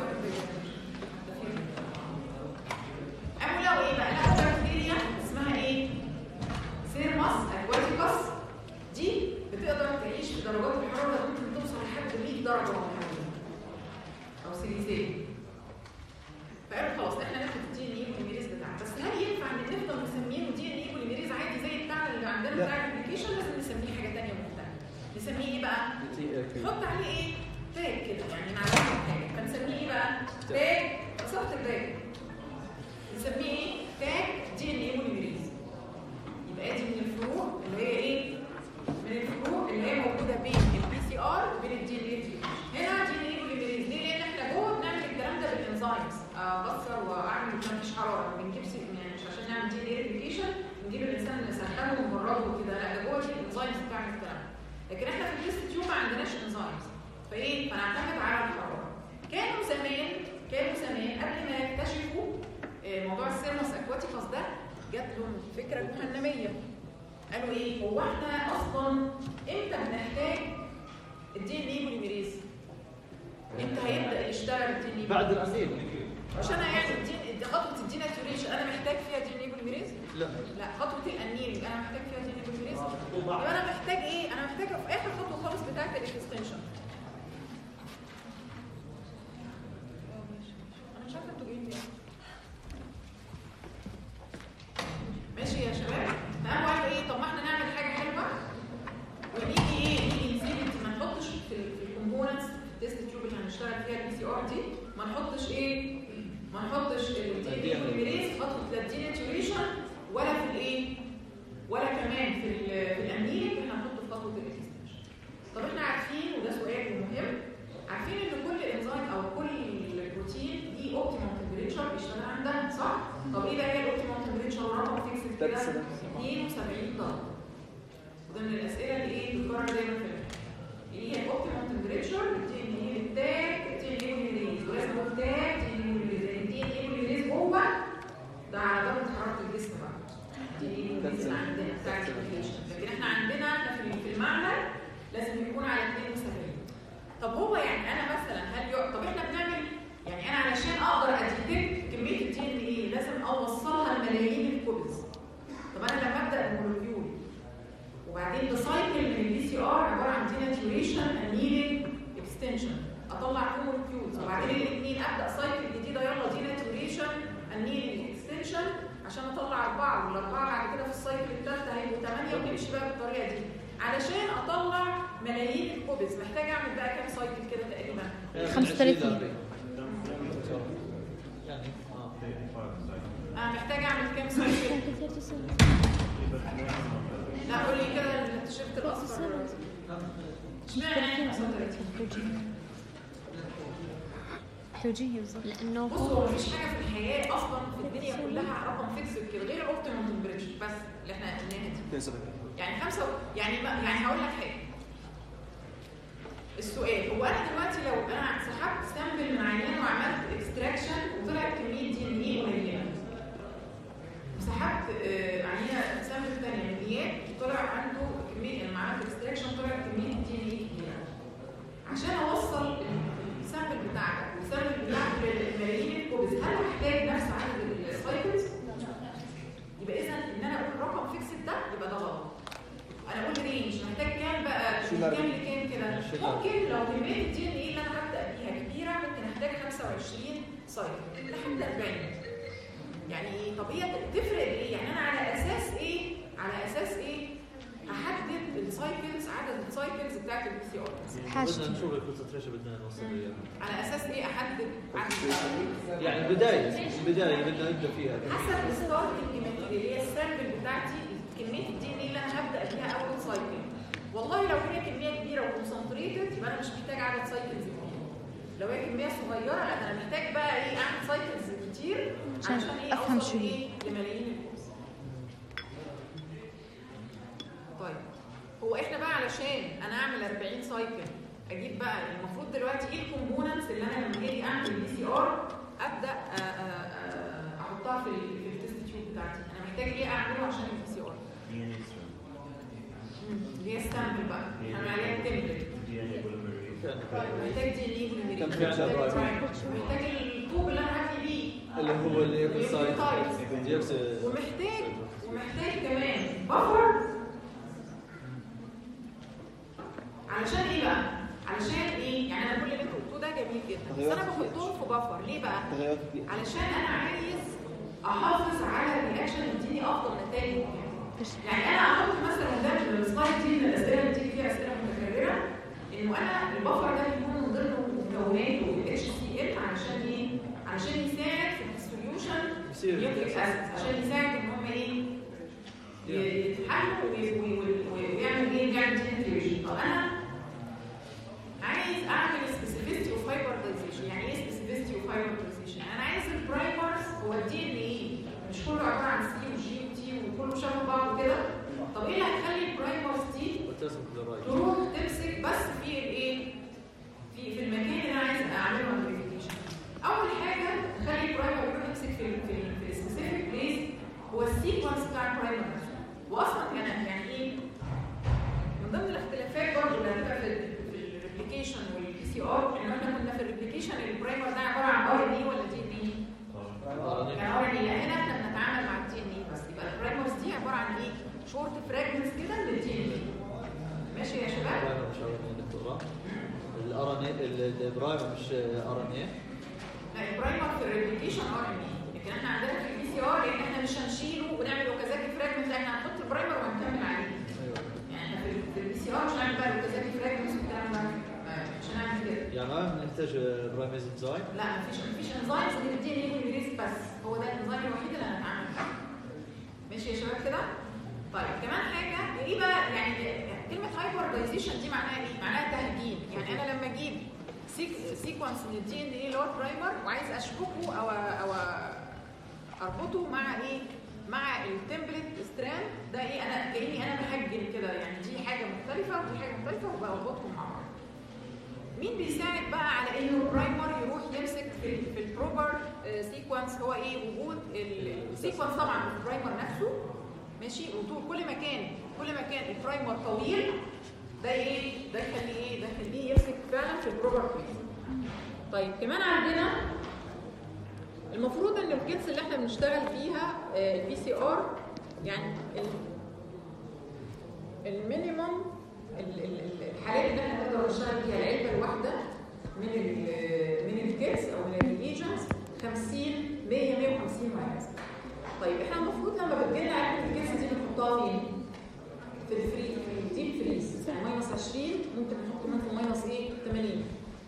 قاموا لقوا ايه بقى؟ لقوا بكتيريا اسمها ايه؟ سيرماس اكواتيكوس دي بتقدر تعيش في درجات الحراره ممكن توصل لحد 100 درجه مئويه او سيليزيه فقالوا خلاص احنا ناخد الدي ان اي والميريز بتاعنا بس هل ينفع ان نفضل مسمينه دي ان اي والميريز عادي زي بتاعنا اللي عندنا لا. بتاع الابلكيشن لازم نسميه حاجه ثانيه مختلفه نسميه ايه بقى؟ نحط عليه ايه؟ تاج كده يعني نعرفه حاجه فنسميه ايه بقى؟ تاج صفت التاج نسميه ايه؟ تاج دي ان ايه بوليميريز يبقى دي من الفروق اللي هي ايه؟ من الفروق اللي هي موجوده بين البي سي ار وبين الدي ان ايه هنا دي ان ايه بوليميريز ليه؟ لان احنا جوه بنعمل الكلام ده بالانزيمز اكسر واعمل ما فيش حراره ما بنجيبش يعني مش عشان نعمل دي ان ايه ريبليكيشن نجيب الانسان نسخنه ونبرده وكده لا ده جوه دي الانزيمز بتعمل الكلام ده. لكن احنا في التست تيوب ما عندناش انزيمز فايه فنعتمد على الحراره كانوا زمان كانوا زمان قبل ما يكتشفوا آه، موضوع السيرموس اكواتيكوس ده جات لهم فكره جهنميه قالوا ايه هو احنا اصلا امتى بنحتاج الدي ان اي بوليميريز امتى هيبدا يشتغل الدي ان اي بعد العميل مش انا يعني الدي خطوه الديناتوريشن انا محتاج فيها دي ان اي بوليميريز لا لا خطوه الانيلينج انا محتاج فيها دي ان اي بوليميريز يبقى انا محتاج ايه انا محتاج في اخر خطوه خالص بتاعه الاكستنشن انا مش عارفه انتوا جايين ليه ماشي يا شباب فقاموا قالوا ايه طب ما احنا نعمل حاجه حلوه ونيجي ايه نيجي نسيب انت ما نحطش في ال- في الكومبوننتس في التست تيوب اللي هنشتغل فيها البي سي ار دي ما نحطش ايه ما نحطش الدي ان بوليميريز خطوه لا الديناتوريشن ولا في الايه ولا كمان في ال- في الامنيين احنا هنحطه في خطوه الاكستنشن طب احنا عارفين وده سؤال مهم عارفين ان كل انزيم او كل بروتين ليه اوبتيمال تمبريتشر بيشتغل عندها صح؟ طب ايه بقى هي الاوبتيمال تمبريتشر ورقم فيكس كده 72 درجه وده من الاسئله اللي ايه بتتكرر دايما في الامتحان ايه هي الاوبتيمال تمبريتشر الدي ان ايه التاج الدي ان ايه والميليز ولازم اقول تاج دي ان ايه والميليز الدي ان ايه والميليز جوه ده على درجه حراره الجسم بقى دي ان ايه والميليز اللي عندنا بتاع الكالكوليشن لكن احنا عندنا احنا في في المعمل لازم يكون على 72 طب هو يعني انا مثلا هل يق... طب احنا بنعمل يعني انا علشان اقدر اديتكت كميه الدي ان ايه لازم اوصلها لملايين الكوبز طب انا لما ابدا بمولكيول وبعدين بسايكل من البي سي ار عباره عن ديناتوريشن انيلينج اكستنشن اطلع تو مولكيولز وبعدين الاثنين ابدا سايكل جديده يلا ديناتوريشن انيلينج اكستنشن عشان اطلع اربعه والاربعه بعد كده في السايكل الثالثه هيبقوا ثمانيه ونمشي بقى بالطريقه دي علشان اطلع ملايين الكوبز محتاج اعمل بقى كام سايكل كده تقريبا 35. يعني اه انا محتاج اعمل كام سايكل لا قول لي كده التيشيرت الاصفر اشمعنى يعني 35 توجيه بالضبط لانه بص هو مفيش حاجه في الحياه اصلا في الدنيا كلها رقم فيكس كده غير الاوبتيمال تمبريتشر بس اللي احنا قلناها دي 72 يعني خمسه و... يعني ما... يعني هقول لك حاجه السؤال هو انا دلوقتي لو انا سحبت سامبل من عيان وعملت اكستراكشن وطلعت كميه دي ان ايه قليله وسحبت آه، عينه سامبل ثانيه من اياه وطلع عنده كميه لما عملت اكستراكشن طلعت كميه دي ان ايه كبيره عشان اوصل السامبل بتاعك والسامبل بتاعك للملايين الكوبز هل هحتاج نفس عدد السايكلز؟ يبقى اذا ان انا اقول رقم فيكس ده يبقى ده غلط انا اقول رينج محتاج كام بقى شو من نعرف؟ كام لكام كده شو ممكن لو كميه الدي ان ايه اللي انا هبدا بيها كبيره ممكن احتاج 25 سايكل لحد 40 يعني ايه طب هي تفرق ايه يعني انا على اساس ايه على اساس ايه احدد السايكلز عدد السايكلز بتاعت البي سي ار بدنا حاجتي نشوف الكونسنتريشن بدنا نوصل له على اساس ايه احدد عدد يعني البدايه البدايه اللي بدنا نبدا فيها حسب الستارتنج اللي هي السامبل بتاعتي كميه الدي ان ايه اللي انا هبدا بيها اول سايكل والله لو هي كميه كبيره وكونسنتريتد يبقى انا مش محتاج عدد سايكلز كتير لو هي كميه صغيره لا ده انا محتاج بقى ايه اعمل سايكلز كتير عشان عشان ايه أفهم اوصل شو هي. ايه لملايين الكورس طيب هو احنا بقى علشان انا اعمل 40 سايكل اجيب بقى المفروض دلوقتي ايه الكومبوننتس اللي انا لما اجي اعمل البي سي ار ابدا آه، آه، آه، احطها في ال- في التست تيوب بتاعتي انا محتاج ايه اعمله عشان البي سي ار اللي هي ستامبل بقى انا عليها تمبلت محتاج دي ان اي كم فعلا برايم؟ محتاج الكوب اللي انا هبني بيه اللي هو اللي يكون سايد Nucleotides. يكسر ومحتاج ومحتاج كمان بفر علشان ايه بقى؟ علشان ايه؟ يعني انا كل اللي انتوا قلتوه ده جميل جدا بس انا بحطهم في بفر ليه بقى؟ تغيرات كتير علشان انا عايز احافظ على الرياكشن يديني افضل نتائج يعني انا احط مثلا ده من السلايد دي من الاسئله اللي بتيجي فيها اسئله متكرره انه انا البفر ده بيكون من ضمن مكوناته الاتش سي ال علشان ايه؟ علشان يساعد في الديستريبيوشن يصير يوكليك اسيد عشان يساعد ان هم ايه ي- يتحلوا وي- وي- وي- ويعمل ايه يعمل دينتريشن طب انا عايز اعمل سبيسيفيستي اوف هايبردايزيشن يعني ايه سبيسيفيستي اوف هايبردايزيشن يعني انا عايز البرايمرز هو الدي ان ايه مش كله عباره عن سي وجي وتي وكله شبه بعض كده طب ايه اللي هيخلي البرايمرز دي وترسم للرايت تروح تمسك بس في الايه في في المكان اللي انا عايز اعمله موديفيكيشن اول حاجه خلي البرايمر يروح يمسك في ال- في ال- في السبيسيفيك بليس هو السيكونس بتاع البرايمر نفسه واصلا كان يعني ايه من ضمن الاختلافات برضه اللي هتبقى في ال- في الريبليكيشن والبي سي ار ان احنا كنا في الريبليكيشن البرايمر ده عباره عن ار ان اي ولا دي ان اي يعني ار ان اي هنا احنا بنتعامل مع الدي ان اي بس يبقى البرايمرز دي عباره عن ايه شورت فراجمنتس كده من الدي ان اي ماشي يا شباب برايمر مش ار ان اي دكتوراه الار ان اي البرايمر مش ار ان اي لا البرايمر في الريبليكيشن ار ان اي لكن احنا عندنا في البي سي ار لان احنا مش هنشيله ونعمل اوكازاكي فراجمنت لا احنا هنحط البرايمر وهنكمل عليه ايوه يعني احنا في ال- في البي سي ار مش هنعمل بقى اوكازاكي فراجمنت والكلام ده ما- مش هنعمل كده يعني ما نحتاج برايمرز انزايم لا مفيش مفيش انزيمز غير الدي ان اي والريز بس هو ده الانزيم الوحيد اللي هنتعامل معاه ماشي يا شباب كده طيب كمان حاجه ايه بقى يعني كلمه هايبردايزيشن دي معناها ايه معناها تهجين يعني انا لما اجيب سيكونس من الدي ان اي اللي هو البرايمر وعايز اشبكه او او اربطه مع ايه مع التمبلت ستراند ده ايه انا كاني انا بهجن كده يعني دي حاجه مختلفه ودي حاجه مختلفه وبربطهم مع بعض مين بيساعد بقى على انه البرايمر يروح يمسك في ال في البروبر سيكونس هو ايه وجود السيكونس طبعا في البرايمر نفسه ماشي وطول كل ما كان كل ما كان البرايمر طويل ده ايه ده يخليه ايه ده يخليه يمسك فعلا في البروبر بليس طيب كمان عندنا المفروض ان الكيتس اللي احنا بنشتغل فيها البي سي ار يعني ال- المينيمم ال- ال- ال- الحالات اللي احنا نقدر نشتغل فيها العلبه الواحده من ال من الكيتس او من الريجنز 50 100 150 وهكذا. طيب احنا المفروض لما بتجيلنا علبه الكيتس دي بنحطها فين؟ في الفري في الديب فريز يعني ماينس 20 ممكن نحط منها في ماينس ايه؟ 80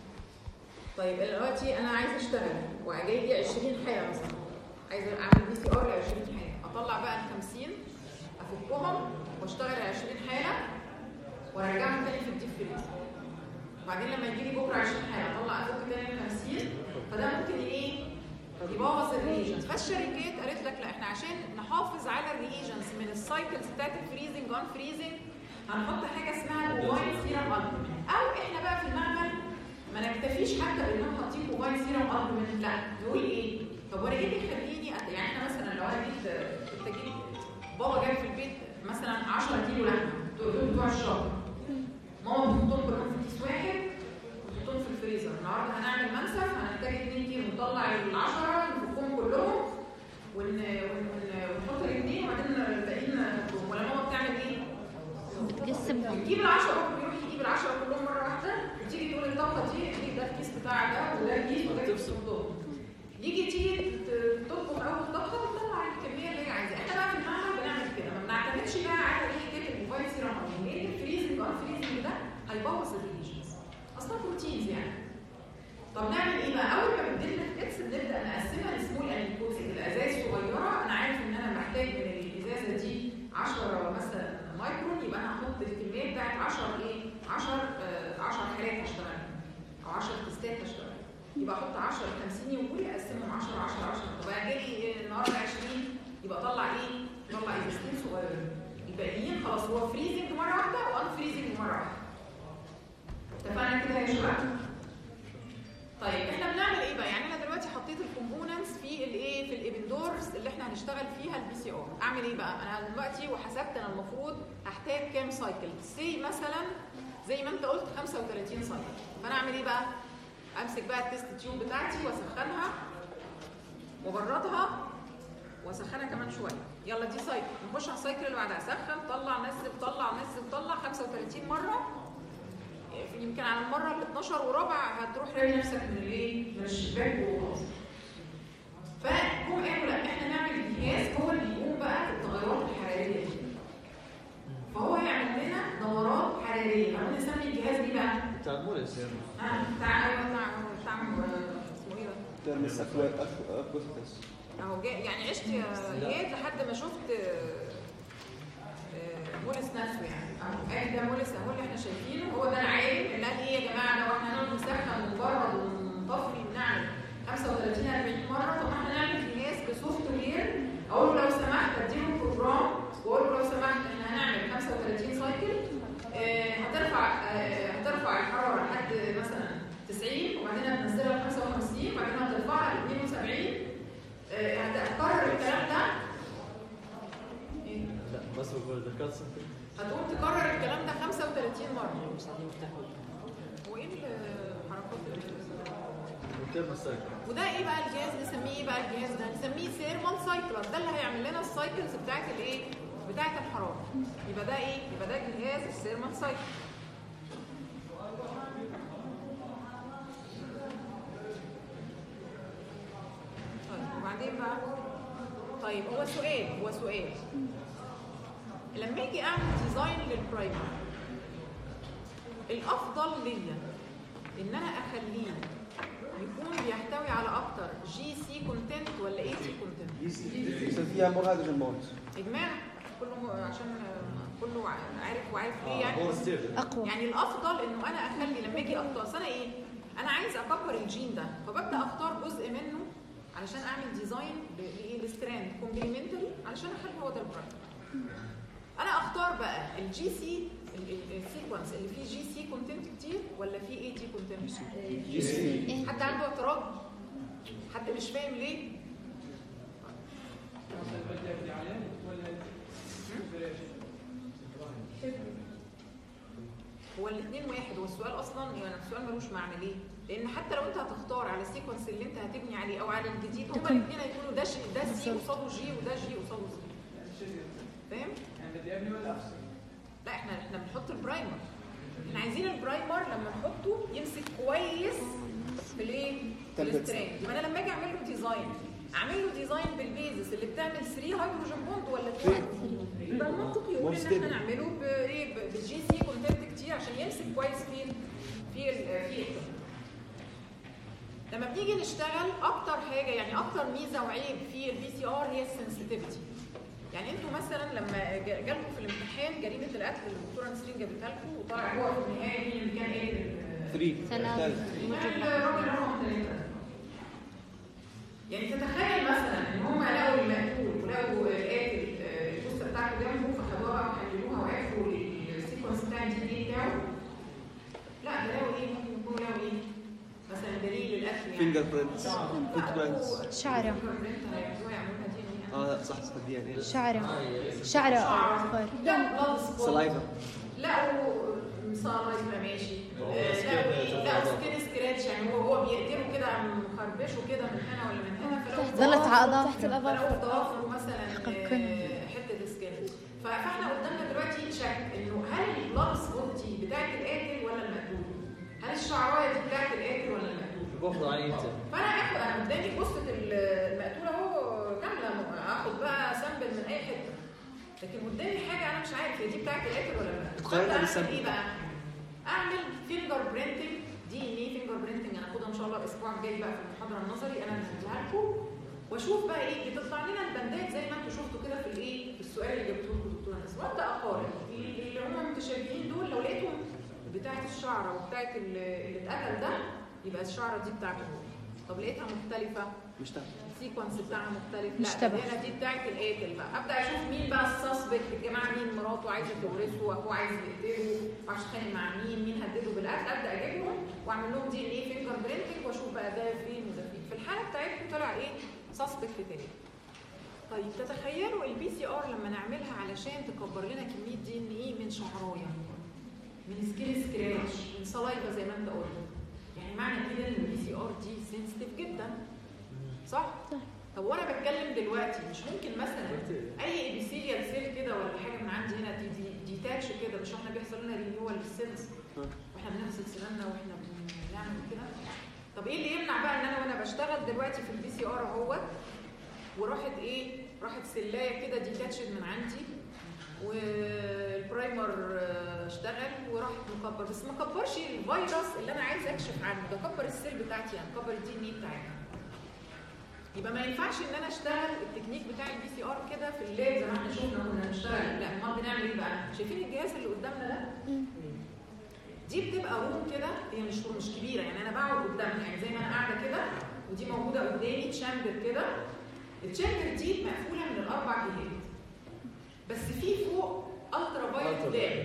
طيب دلوقتي انا عايز اشتغل وجاي لي 20 حاله مثلا عايز اعمل بي سي ار ل 20 حاله اطلع بقى ال 50 افكهم واشتغل ال 20 حاله وارجعهم تاني في الديب فريز وبعدين لما يجي لي بكره 20 حاله اطلع افك تاني ال 50 فده ممكن ايه يبوظ الريجنز فالشركات قالت لك لا احنا عشان نحافظ على الريجنز من السايكلز بتاعت الفريزنج اون فريزنج هنحط حاجه اسمها موبايل سيرم البومين او احنا بقى في المعمل ما نكتفيش حتى بانهم حاطين موبايل سيرم البومين لا نقول ايه طب وانا ايه اللي يخليني أت- يعني احنا مثلا لو انا جيت كنت اجيب بابا جاب في البيت مثلا 10 كيلو لحمه دول بتوع الشهر ماما بتحطهم كلهم في كيس واحد وتحطهم في الفريزر النهارده هنعمل منسف هنحتاج 2 كيلو نطلع ال 10 نفكهم كلهم ون... ون... ون... ونحط الاثنين وبعدين الباقيين نحطهم ولا ماما بتعمل ايه؟ تقسمهم بتجيب العشرة بيروح يجيب العشرة كلهم مرة واحدة وتيجي تقول الطاقة دي دي ده الكيس بتاع ده وده الكيس وده الكيس وده يجي تيجي ت- تطبخ أول طبخة وتطلع الكمية اللي هي عايزاها احنا بقى في المعمل بنعمل كده ما بنعتمدش بقى على ايه حكاية الموبايل سيرم لأن الفريزنج أو الفريزنج ده هيبوظ الريجنز أصلا بروتينز يعني طب نعمل ايه بقى؟ أول ما بتدينا الكيتس بنبدأ نقسمها لسمول انكوتس الأزاز صغيرة أنا عارف إن أنا محتاج من الإزازة دي 10 مثلا مايكرون يبقى انا هحط الكميه بتاعت 10 ايه 10 آه 10 حالات هشتغل او 10 تستات هشتغل يبقى احط 10 50 يوم كل اقسمهم 10 10 10 طب انا جالي النهارده 20 يبقى اطلع ايه اطلع ازازتين صغيرين الباقيين خلاص هو فريزنج مره واحده وان فريزنج مره واحده اتفقنا كده ماشي بقى طيب احنا بنعمل ايه بقى يعني انا دلوقتي حطيت الكومبوننتس في الايه في الابندورز اللي احنا هنشتغل فيها البي سي ار اعمل ايه بقى انا دلوقتي وحسبت انا المفروض هحتاج كام سايكل سي مثلا زي ما انت قلت 35 سايكل فانا اعمل ايه بقى امسك بقى التست تيوب بتاعتي واسخنها وبردها واسخنها كمان شويه يلا دي سايكل نخش على السايكل اللي بعدها سخن طلع نزل طلع نزل طلع 35 مره يمكن على المره ال 12 وربع هتروح رامي نفسك من الايه؟ من الشباك وخلاص. فهم قالوا لا احنا نعمل جهاز هو اللي يقوم بقى بالتغيرات الحراريه دي. فهو هيعمل لنا دورات حراريه، فممكن نسمي الجهاز دي بقى بتاع مولس يعني آه، بتاع ايوه بتاع بتاع آه، اسمه ايه ده؟ ترمس اكوستس اهو جا- يعني عشت يا اياد لحد ما شفت آه، آه، مولس نفسه يعني اهو قال ده مولس اهو اللي احنا شايفينه هو ده العالم اللي قال ايه يا جماعه لو احنا هنقعد نسخن ونبرد ونطفي ونعمل 35 40 مره طب ما احنا نعمل جهاز بسوفت وير اقول له لو سمحت اديله بروجرام واقول له لو سمحت احنا هنعمل 35 سايكل آه، هترفع آه، هترفع الحراره لحد مثلا 90 وبعدين هتنزلها ل 55 وبعدين هترفعها ل 72 آه، هتكرر الكلام ده إيه؟ لا بس بقول ذكرت هتقوم تكرر الكلام ده 35 مره هو ايه الحركات اللي كم السايكل وده ايه بقى الجهاز نسميه ايه بقى الجهاز ده نسميه سيرمال سايكلر ده اللي هيعمل لنا السايكلز بتاعت الايه بتاعت الحراره يبقى ده ايه يبقى ده جهاز السيرمال سايكل طيب وبعدين بقى طيب هو سؤال هو سؤال لما اجي اعمل ديزاين للبرايمر الافضل ليا ان انا اخليه يكون بيحتوي على اكتر جي سي كونتنت ولا اي سي كونتنت يصير فيها مور هيدروجين بوندز اجماع كله م- عشان آه، كله ع- عارف وعارف ليه اه يعني هو ستيبل اقوى يعني الافضل انه انا اخلي لما اجي اختار أصل انا ايه انا عايز اكبر الجين ده فببدا اختار جزء منه علشان اعمل ديزاين لايه لستراند كومبليمنتري علشان اخلي هو ده البرايم انا اختار بقى الجي سي السيكونس اللي فيه جي سي كونتنت كتير ولا فيه اي تي كونتنت جي سي إيه؟ حد عنده اعتراض حد مش فاهم ليه هو الاثنين واحد هو السؤال اصلا يعني السؤال ملوش معنى ليه؟ لان حتى لو انت هتختار على السيكونس اللي انت هتبني عليه او على الجديد هما الاثنين هيكونوا ده شي- ده سي قصاده جي وده جي قصاده سي فاهم؟ لا احنا احنا بنحط البرايمر احنا عايزين البرايمر لما نحطه يمسك كويس في الايه؟ في تمبلت. الستراند يبقى انا لما اجي اعمل له ديزاين اعمل له ديزاين بالبيزس اللي بتعمل 3 هيدروجين بوند ولا 2 يبقى المنطق يقول ان احنا نعمله بايه ب- بالجي سي كونتنت كتير عشان يمسك كويس في في ال- في الكتاب. لما بنيجي نشتغل اكتر حاجه يعني اكتر ميزه وعيب في البي سي ار هي السنسيتيفيتي يعني انتوا مثلا لما جا- جالكم في الامتحان جريمه القتل اللي الدكتوره نسرين جابتها لكم وطلع هو في النهايه مين اللي كان قاتل 3 ثلاثة. كان الراجل رقم ثلاثه يعني تتخيل مثلا ان هم لقوا المقتول ولقوا القاتل آه، الجثه بتاعته جنبه فخدوها بقى وحللوها وعرفوا السيكونس بتاع الدي ان ايه بتاعه لا ده لقوا ايه ممكن يكونوا لقوا ايه مثلا دليل القتل يعني فينجر برينتس فوت برينتس شعره. اه صح صح دي يعني شعره شعره أكبر سلايفا لقوا صار يبقى ماشي آه، لقوا ايه لقوا سكين سكراتش يعني هو هو بيقدروا كده مخربشه كده من هنا ولا من هنا فلقوا ظلت عقدة تحت الأظافر. فلقوا في ضوافره مثلا حققنا. آه، حته سكين ف- فاحنا قدامنا دلوقتي شك انه هل البلاد سبوت دي بتاعت القاتل ولا المقتول؟ هل الشعرايه دي بتاعت القاتل ولا المقتول؟ بفرض علي انت فانا اخد انا قدامي جثه المقتوله اهو كامله اخد بقى سامبل من اي حته لكن قدامي حاجه انا مش عارف هي دي بتاعت القاتل ولا لا تقارن فأبدأ بالسامبل. اعمل ايه بقى؟ اعمل فينجر برينتنج دي ان ايه فينجر برينتنج هناخدها ان شاء الله الاسبوع الجاي بقى في المحاضره النظري انا هنزلها لكم واشوف بقى ايه بتطلع لنا البندات زي ما انتم شفتوا كده في الايه في السؤال اللي جبتوه لكم دكتوره ناس وابدا اقارن اللي هم متشابهين دول لو لقيتهم بتاعت الشعره وبتاعت اللي اللي اتقتل ده يبقى الشعره دي بتاعته هو طب لقيتها مختلفه مشتاق السيكونس بتاعها مختلف لا مشتبه. ده هنا دي بتاعت القاتل بقى ابدا اشوف مين بقى السسبكت الجماعه مين مراته عايزه تورثه واخوه عايز يقتله معرفش اتخانق مع مين مين هدده بالقتل ابدا اجيبهم واعمل لهم دي ان ايه فينجر برينتنج واشوف بقى ده فين وده فين في الحاله بتاعتكم طلع ايه سسبكت تاني طيب تتخيلوا البي سي ار لما نعملها علشان تكبر لنا كميه دي ان ايه من شعرايه من سكين سكراتش من صلايفه زي ما انت قلت يعني معنى كده ان البي سي ار دي سنسيتيف جدا صح؟ صح. طب وانا بتكلم دلوقتي مش ممكن مثلا اي ابيثيليال سيل كده ولا حاجه من عندي هنا دي دي ديتاتش كده مش احنا بيحصل لنا رينيوال للسيلز واحنا بنغسل سناننا واحنا بنعمل كده طب ايه اللي يمنع بقى ان انا وانا بشتغل دلوقتي في البي سي ار اهوت وراحت ايه راحت سلايه كده ديتاتشد من عندي والبرايمر آه، اشتغل وراح مكبر بس ما كبرش الفيروس اللي انا عايز اكشف عنه ده كبر السيل بتاعتي يعني كبر الدي ان اي بتاعتي يبقى ما ينفعش ان انا اشتغل التكنيك بتاع البي سي ار كده في اللاب زي ما احنا شفنا كنا بنشتغل لا امال بنعمل ايه بقى شايفين الجهاز اللي قدامنا ده دي بتبقى روم كده هي مش مش كبيره يعني انا بقعد قدامها يعني زي ما انا قاعده كده ودي موجوده قدامي تشامبر كده التشامبر دي مقفوله من الاربع جهات بس في فوق الترا فايلت Ultraviolet. لاب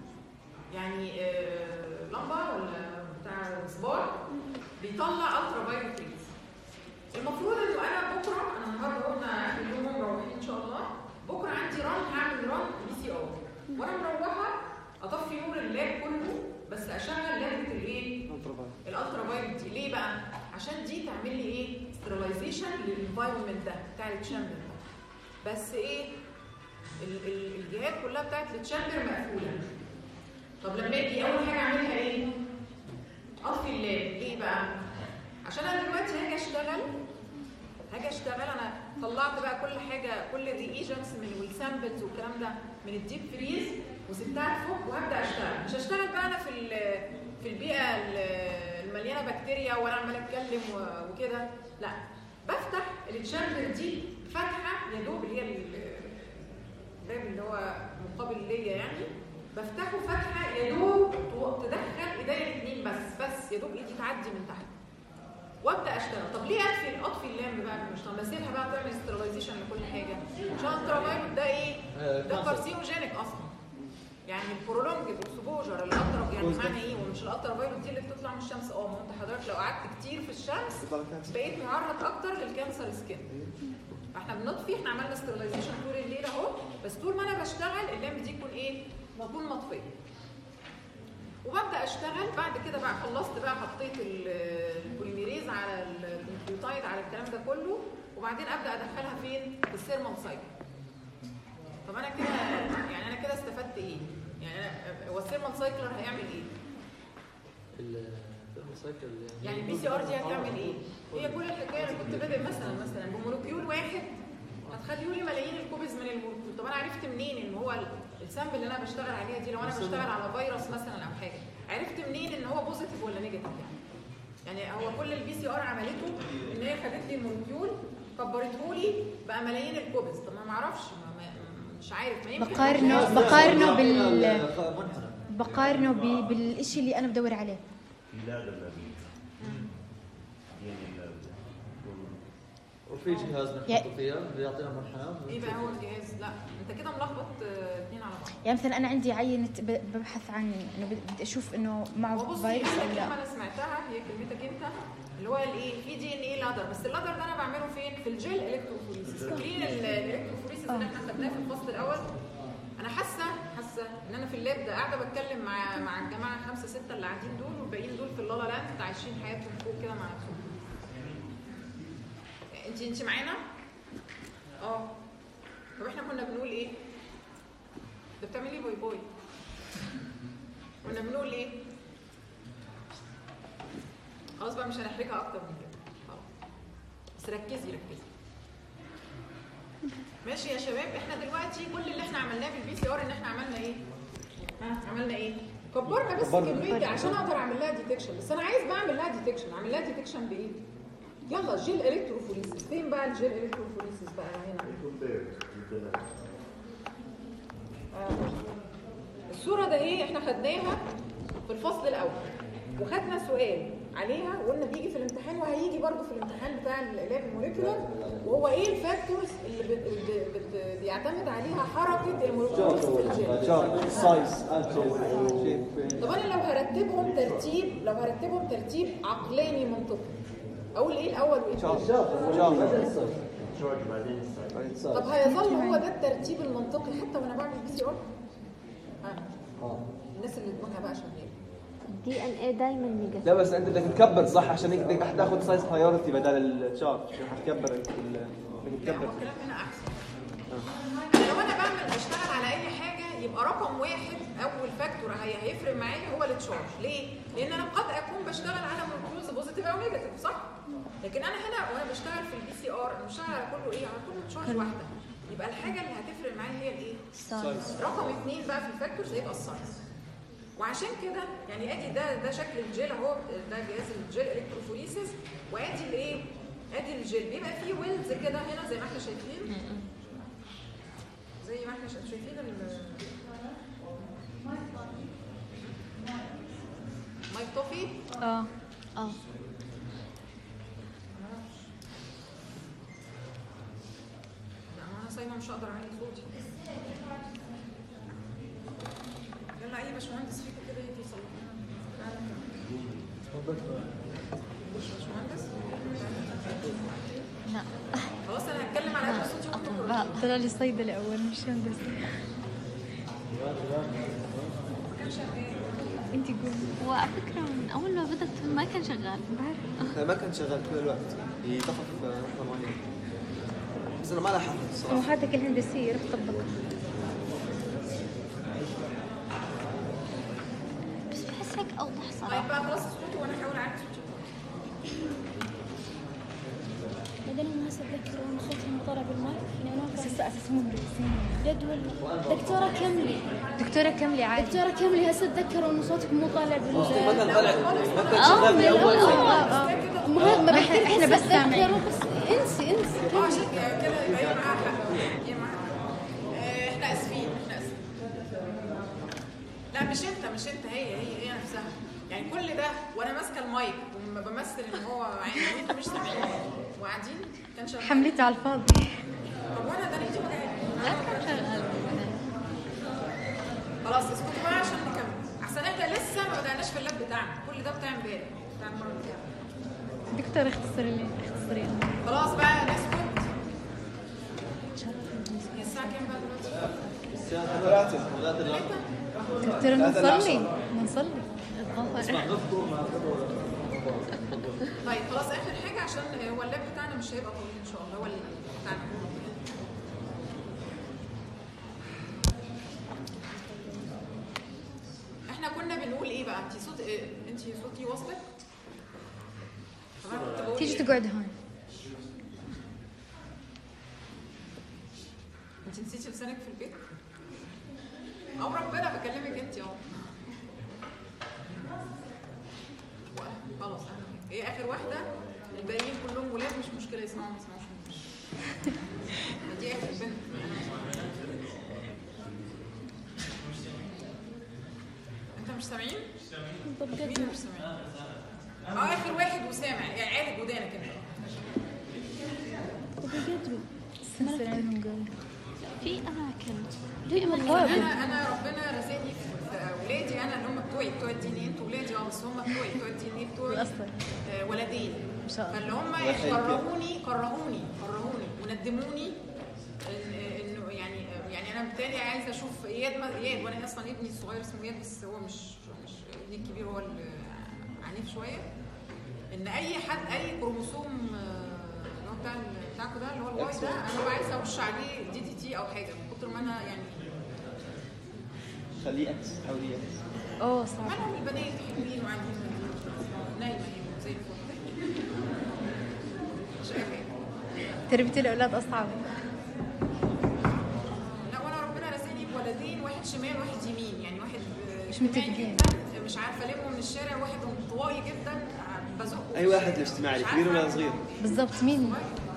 يعني آه، لمبه ولا بتاع صبار بيطلع الترا فايلت ريز المفروض انه انا بكره انا النهارده قلنا اخر اليوم مروحين ان شاء الله بكره عندي ران هعمل ران بي سي ار وانا مروحه اطفي نور اللاب كله بس اشغل لعبه الايه؟ الالترا فايلت دي ليه بقى؟ عشان دي تعمل لي ايه؟ سترلايزيشن للانفايرمنت ده بتاع التشامبر ده بس ايه؟ ال- ال- الجهات كلها بتاعت التشامبر مقفوله طب لما اجي اول حاجه اعملها ايه؟ اطفي اللاب ليه بقى؟ عشان انا دلوقتي هاجي اشتغل هاجي اشتغل انا طلعت بقى كل حاجه كل الريجنتس من والسامبلز والكلام ده من الديب فريز وسبتها فوق وهبدا اشتغل مش هشتغل بقى انا في ال- في البيئه ال- المليانه بكتيريا وانا عمال اتكلم و- وكده لا بفتح التشامبر دي فاتحه يا دوب اللي هي ال- الباب اللي هو مقابل ليا يعني بفتحه فتحه يا دوب تو- تدخل ايديا الاثنين بس بس يا دوب ايدي تعدي من تحت وابدا اشتغل طب ليه اطفي اطفي اللامب بقى مش طب بسيبها بقى تعمل سترلايزيشن لكل حاجه عشان الترافايل ده ايه آه، ده cancer. كارسينوجينيك اصلا يعني البرولونج اكسبوجر الالترا يعني معنى ايه ومش الالترا فايروت دي اللي بتطلع من الشمس اه ما انت حضرتك لو قعدت كتير في الشمس بقيت معرض اكتر للكانسر سكين فاحنا بنطفي احنا عملنا سترلايزيشن طول الليل اهو بس طول ما انا بشتغل اللامب دي تكون ايه تكون مطفيه وببدا اشتغل بعد كده بقى خلصت بقى حطيت ال- البوليميريز على الكمبيوتايد على الكلام ده كله وبعدين ابدا ادخلها فين في السيرمال سايكل طب انا كده يعني انا كده استفدت ايه يعني أنا- هو السيرمال سايكلر هيعمل ايه السايكل يعني البي سي ار دي هتعمل ايه هي كل الحكايه انا كنت بادئ مثلا مثلا بمولكيول واحد هتخليه لي ملايين الكوبز من المولكيول طب انا عرفت منين ان هو ال- السامبل اللي انا بشتغل عليها دي لو انا بشتغل على فيروس مثلا او حاجه عرفت منين ان هو بوزيتيف ولا نيجاتيف يعني يعني هو كل البي سي ار عملته ان هي خدت لي المولكيول كبرته لي بقى ملايين الكوبز طب ما معرفش ما ما مش عارف ما يمكن بقارنه بقارنه بال منحنى بقارنه ب- بالشيء اللي انا بدور عليه في لادة النبي يعني ال- وفي جهاز بنحطه فيها بيعطينا منحنى ايه بقى هو الجهاز لا انت كده ملخبط آه، اتنين على بعض يعني مثلا انا عندي عينه ب- ببحث عن انه بد- بدي اشوف انه هو معه بص فيروس في او كلمه لا انا سمعتها هي كلمتك انت اللي هو الايه في دي ان ايه لادر بس اللادر ده انا بعمله فين في الجيل الكتروفوريسيس فاكرين ال- الالكتروفوريسيس اللي احنا خدناه في الفصل الاول انا حاسه حاسه ان انا في اللاب ده قاعده بتكلم مع مع الجماعه خمسه سته اللي قاعدين دول والباقيين دول في اللالا لاند عايشين حياتهم فوق كده مع نفسهم انت انت معانا اه طب احنا كنا بنقول ايه ده بتعملي باي باي كنا بنقول ايه خلاص بقى مش هنحرجها اكتر من كده خلاص بس ركزي ركزي ماشي يا شباب احنا دلوقتي كل اللي احنا عملناه بالبي سي ار ان احنا عملنا ايه؟ ها عملنا ايه؟ كبرنا بس كبرنا. كميه دي عشان اقدر اعمل لها ديتكشن بس انا عايز بقى اعمل لها ديتكشن اعمل لها ديتكشن بايه؟ يلا الجيل الكتروفوريسيس فين بقى الجيل الكتروفوريسيس بقى هنا؟ آه. الصوره ده ايه احنا خدناها في الفصل الاول وخدنا سؤال عليها وقلنا بيجي في الامتحان وهيجي برضه في الامتحان بتاع اللاب الموليكولر وهو ايه الفاكتورز اللي بت... بت... بت... بيعتمد عليها حركه الموليكولز في الجين شارب سايز شيب طب انا لو هرتبهم ترتيب لو هرتبهم ترتيب عقلاني منطقي اقول ايه الاول وايه شارب التاني؟ شارب شورج بعدين السايد طب هيظل هو ده الترتيب المنطقي حتى وانا بعمل بي سي ار الناس اللي دماغها بقى شغاله الدي ان ايه دايما نيجاتيف لا بس انت بدك تكبر صح عشان هيك بدك تاخذ سايز برايورتي بدل الشارب عشان حتكبر انت ال- بدك لا هو تكبر الكلام هنا احسن أنا لو انا بعمل بشتغل على اي حاجه يبقى رقم واحد اول فاكتور هي هيفرق معايا هو التشارج ليه؟ لان انا قد اكون بشتغل على مولكيولز بوزيتيف او نيجاتيف صح؟ لكن انا هنا وانا بشتغل في البي سي ار انا بشتغل على كله ايه؟ على كله تشارج واحده يبقى الحاجه اللي هتفرق معايا هي الايه؟ سايز رقم اثنين بقى في الفاكتورز هيبقى السايز وعشان كده يعني ادي ده ده شكل الجيل اهو ده جهاز الجيل الكتروفوريسيس وادي الايه؟ ادي الجيل بيبقى فيه ويلز كده هنا زي ما احنا شايفين زي ما احنا شا- شايفين ال مايك توفي اه اه لا ما انا صايمه مش هقدر اعلي صوتي يلا اي باشمهندس فيكم كده يجي يصلح لنا باشمهندس لا خلاص انا هتكلم على قد صوتي وانتوا اطباء طلع لي صيدلي اول مش هندسه انت قولي وعلى فكرة من أول ما بدأت ما كان شغال بعرف ما كان شغال طول الوقت يطفف نقطة معينة بس انا ما لاحظت الصراحة وحدك الهندسيه رح طبقها بس بحس هيك أوضح طيب صراحة بقى خلاص صوتي وانا احاول اعلي صوتي بعدين انا هسه اتذكر وانا صوتي لما طالع بالمايك يعني انا اساس واقفة اساس مدرسين جدول دكتورة كملي دكتوره كملي عادي دكتورة كملي هسه اتذكر وانا صوتك مو طالع ما بال كان طالع ما كان اه شغال من من الاول اول اه اه ما ما ما إحنا- بحكي إحنا هسه بس سامعين. أتذكره بس انسي انسي اه عشان كده يبقى هي معاها حق هي معاها حق. آه، احنا اسفين احنا اسفين لا مش انت مش انت هي هي هي نفسها يعني كل ده وانا ماسكه المايك وما بمثل ان هو عادي وانتوا مش سامعين وقاعدين كان شغال حملته على الفاضي طب وانا ده نيتي وجعاني لا كان شغال خلاص اسكتوا بقى عشان نكمل احسن احنا لسه ما بدأناش في اللاب بتاعنا كل ده بتاع امبارح بتاع المره اللي فاتت دكتور اختصري لي اختصري لي خلاص بقى نسكت هي الساعه كام بقى دلوقتي؟ ثلاثة ثلاثة دكتور نصلي نصلي اسمع نذكر ما طيب خلاص اخر حاجه عشان هو اللاب بتاعنا مش هيبقى طويل ان شاء الله هو اللي بتاعنا احنا كنا بنقول ايه بقى انت صوت إيه؟ انت صوتي واصلك طب أنا كنت بقول تيجي إيه؟ تقعد هون انت نسيتي لسانك في البيت او ربنا بكلمك انت اهو و- خلاص أنا- هي اخر واحده الباقيين كلهم ولاد مش مشكله يسمعوا ما يسمعوش دي اخر بنت انت مش سامعين؟ مين مش سامعين؟ اه اخر واحد وسامع يعني عالج ودانك انت استنى عنهم قول في أماكن انا انا ربنا رزقني في في اولادي انا اللي هم بتوعي بتوع الديني انتوا اولادي اه بس هم بتوعي بتوع الديني بتوعي الأصل. آه، ولدين ما شاء الله. فاللي هم يخليك. كرهوني كرهوني كرهوني وندموني إن- انه يعني يعني انا بالتالي عايزه اشوف اياد ما- اياد وانا اصلا ابني الصغير اسمه اياد بس هو مش مش ابني الكبير هو اللي عنيف شويه ان اي حد اي كروموسوم آه، اللي هو بتاع بتاعكم ده اللي هو الواي ده انا بقى عايزه ارش عليه دي دي تي او حاجه من كتر ما انا يعني خليه اكس حوليه اكس اوه صعب مالهم البنات حلوين وعندهم نايمه هي زي الفل مش أي حاجة. تربية الأولاد أصعب لا وانا ربنا رزقني بولدين واحد شمال واحد يمين يعني واحد آه، مش اجتماعي متفقين. جدا مش عارفه المه من الشارع واحد انطوائي جدا آه، بزقه اي واحد الاجتماعي مش الكبير عارفة ولا صغير؟ بالضبط مين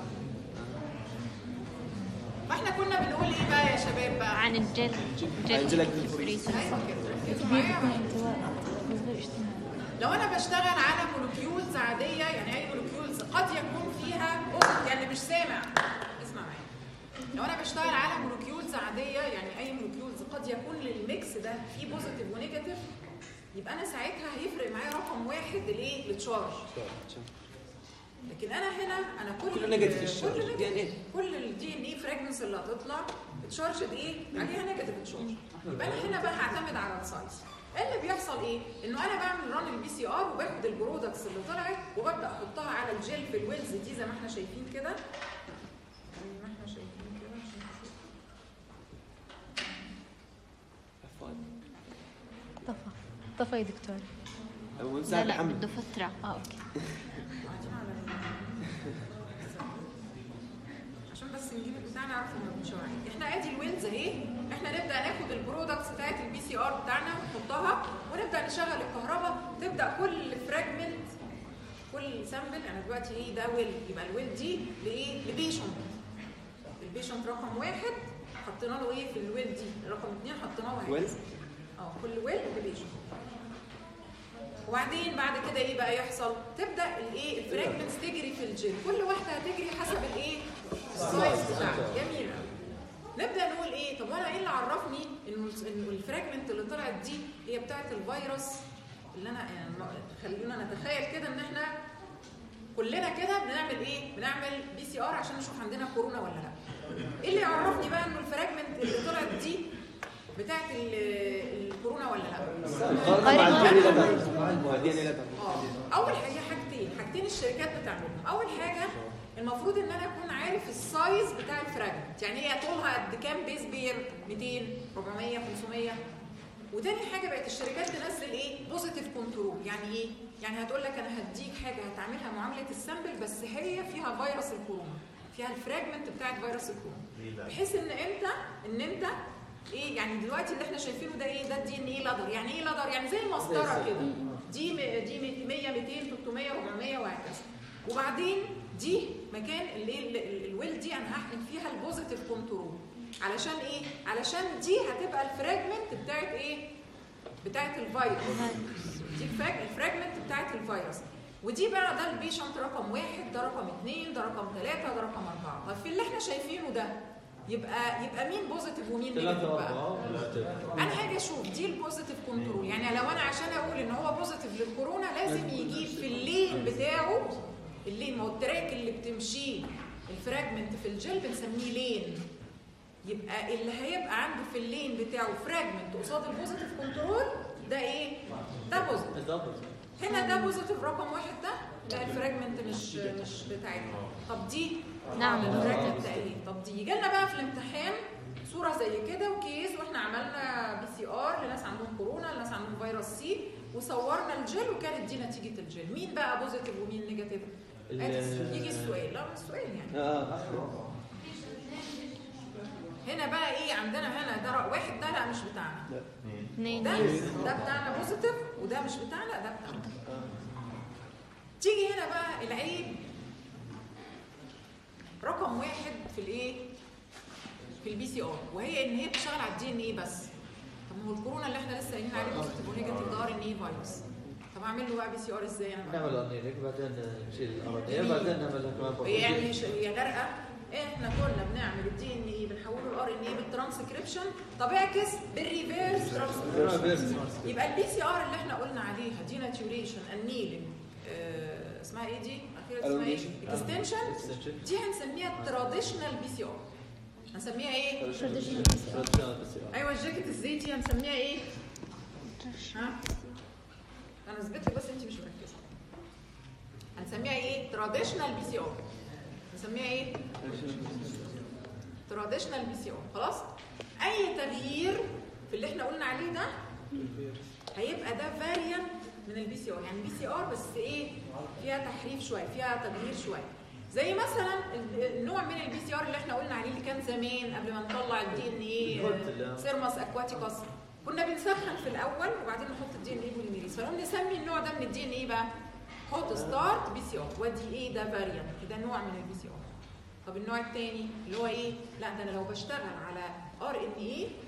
فاحنا كنا بنقول ايه بقى يا شباب بقى عن الجل عن جل جلد فريسة ايوه كده انتوا كبير معايا بيكون انطوائي وصغير اجتماعي لو انا بشتغل على مولكيولز عاديه يعني اي مولكيولز قد يكون فيها أوه، يعني مش سامع اسمع معايا لو انا بشتغل على مولكيولز عاديه يعني اي مولكيولز قد يكون للميكس ده فيه بوزيتيف ونيجاتيف يبقى انا ساعتها هيفرق معايا رقم واحد الايه التشارج لكن انا هنا انا كل كله negative الشارج. كل DNA. negative. كل الدي ان اي فراجمنتس اللي هتطلع اتشارجد ايه عليها نيجاتيف تشارج يبقى انا هنا بقى هعتمد على السايز اللي بيحصل ايه انه انا بعمل ران البي سي ار وباخد البرودكتس اللي طلعت وببدا احطها على الجل في الويلز دي زي ما احنا شايفين كده زي ما احنا شايفين كده عشان نشوف. طفى طفى يا دكتور أبو لا مساعد لا محمد بده فترة اه اوكي قاعدين على عشان بس نجيب البتاع نعرف انه بنشرح احنا ادي الويلز اهي احنا نبدا ناخد البرودكتس بتاعت البي سي ار بتاعنا ونحطها ونبدا نشغل الكهرباء تبدا كل فراجمنت كل سامبل انا دلوقتي ايه ده ويل يبقى الويل دي لايه لبيشنت البيشنت رقم واحد حطينا له ايه في الويل دي رقم اثنين حطينا له ويل؟ هكذا اه كل ويل لبيشنت وبعدين بعد كده ايه بقى يحصل تبدا الايه الفراجمنتس تجري في الجيل كل واحده هتجري حسب الايه السايز بتاعها جميل أوي. نبدا نقول ايه طب وانا ايه اللي عرفني انه انه الفراجمنت اللي طلعت دي هي بتاعه الفيروس اللي انا يعني ما- خلينا نتخيل كده ان احنا كلنا كده بنعمل ايه بنعمل بي سي ار عشان نشوف عندنا كورونا ولا لا ايه اللي يعرفني بقى انه الفراجمنت اللي طلعت دي بتاعه ال- الكورونا ولا لا مقارنة مع الدي ان اي مع الدي ان اي اه اول حاجه حاجتين حاجتين الشركات بتعملهم اول حاجه المفروض ان انا اكون عارف السايز بتاع الفراجمنت يعني هي طولها قد كام بيس بير 200 400 500 وتاني حاجه بقت الشركات تنزل ايه بوزيتيف كنترول يعني ايه يعني هتقول لك انا هديك حاجه هتعملها معامله السامبل بس هي فيها فيروس الكورونا فيها الفراجمنت بتاعت فيروس الكورونا بحيث ان انت ان انت ايه يعني دلوقتي اللي احنا شايفينه ده ايه ده الدي ان ايه لادر يعني ايه لادر يعني زي المسطره كده دي م- دي 100 200 300 400 وهكذا وبعدين دي مكان اللي ال- ال- الويل دي انا هحقن فيها البوزيتيف كنترول علشان ايه علشان دي هتبقى الفراجمنت بتاعت ايه بتاعت الفيروس دي الفراج- الفراجمنت بتاعت الفيروس ودي بقى ده البيشنت رقم واحد ده رقم اثنين ده رقم ثلاثة ده رقم أربعة طب في اللي احنا شايفينه ده يبقى يبقى مين بوزيتيف ومين نيجاتيف ثلاثة بقى؟ أربعة انا هاجي اشوف دي البوزيتيف كنترول يعني لو انا عشان اقول ان هو بوزيتيف للكورونا لازم يجيب في اللين بتاعه اللين ما هو التراك اللي بتمشيه الفراجمنت في الجل بنسميه لين يبقى اللي هيبقى عنده في اللين بتاعه فراجمنت قصاد البوزيتيف كنترول ده ايه؟ ده بوزيتيف هنا ده بوزيتيف رقم واحد ده ده الفراجمنت مش مش بتاعتنا طب دي نعم. الفراجمنت ده ايه؟ طب دي يجي لنا بقى في الامتحان صوره زي كده وكيس واحنا عملنا بي سي ار لناس عندهم كورونا لناس عندهم فيروس سي وصورنا الجل وكانت دي نتيجه الجل مين بقى بوزيتيف ومين نيجاتيف؟ ادي السؤال. يجي السؤال لا مش السؤال يعني اه هنا بقى ايه عندنا هنا ده رق- واحد ده لا مش بتاعنا اثنين ده ده بتاعنا بوزيتيف وده مش بتاعنا ده بتاعنا تيجي هنا بقى العيب رقم واحد في الايه في البي سي ار وهي ان هي بتشتغل على الدي ان ايه بس طب ما هو الكورونا اللي احنا لسه قايلين عليه بوزيتيف ونيجاتيف ده ار ان ايه فيروس طب اعمل له بقى بي سي ار ازاي انا بقى نعمل ارنيلك بعدين نشيل الارنيه بعدين نعمل لها كمان هي يعني مش هي غرقه احنا كنا بنعمل الدي ان ايه بنحوله الار ان ايه بالترانسكريبشن طب اعكس بالريفيرس ترانسكريبشن يبقى البي سي ار اللي احنا قلنا عليها دي ناتيوريشن انيلنج اسمها ايه دي؟ اخيرا اسمها ايه؟ Elongation. اكستنشن دي هنسميها تراديشنال بي سي ار هنسميها ايه؟ ايوه الجاكيت الزيتي هنسميها ايه؟ ها؟ انا اثبت لك بس انت مش مركزه هنسميها ايه؟ تراديشنال بي سي ار هنسميها ايه؟ تراديشنال بي سي ار خلاص؟ اي تغيير في اللي احنا قلنا عليه ده هيبقى ده فاريانت من البي سي ار يعني بي سي ار بس ايه فيها تحريف شويه فيها تغيير شويه زي مثلا ال- النوع من البي سي ار اللي احنا قلنا عليه اللي كان زمان قبل ما نطلع الدي ان ايه سيرماس اكواتيكوس كنا بنسخن في الاول وبعدين نحط الدي ان ايه بوليميريز فلو نسمي النوع ده من الدي ان ايه بقى هوت ستارت بي سي ار ودي ايه ده فاريانت ده نوع من البي سي ار طب النوع الثاني اللي هو ايه لا ده انا لو بشتغل على ار ان ايه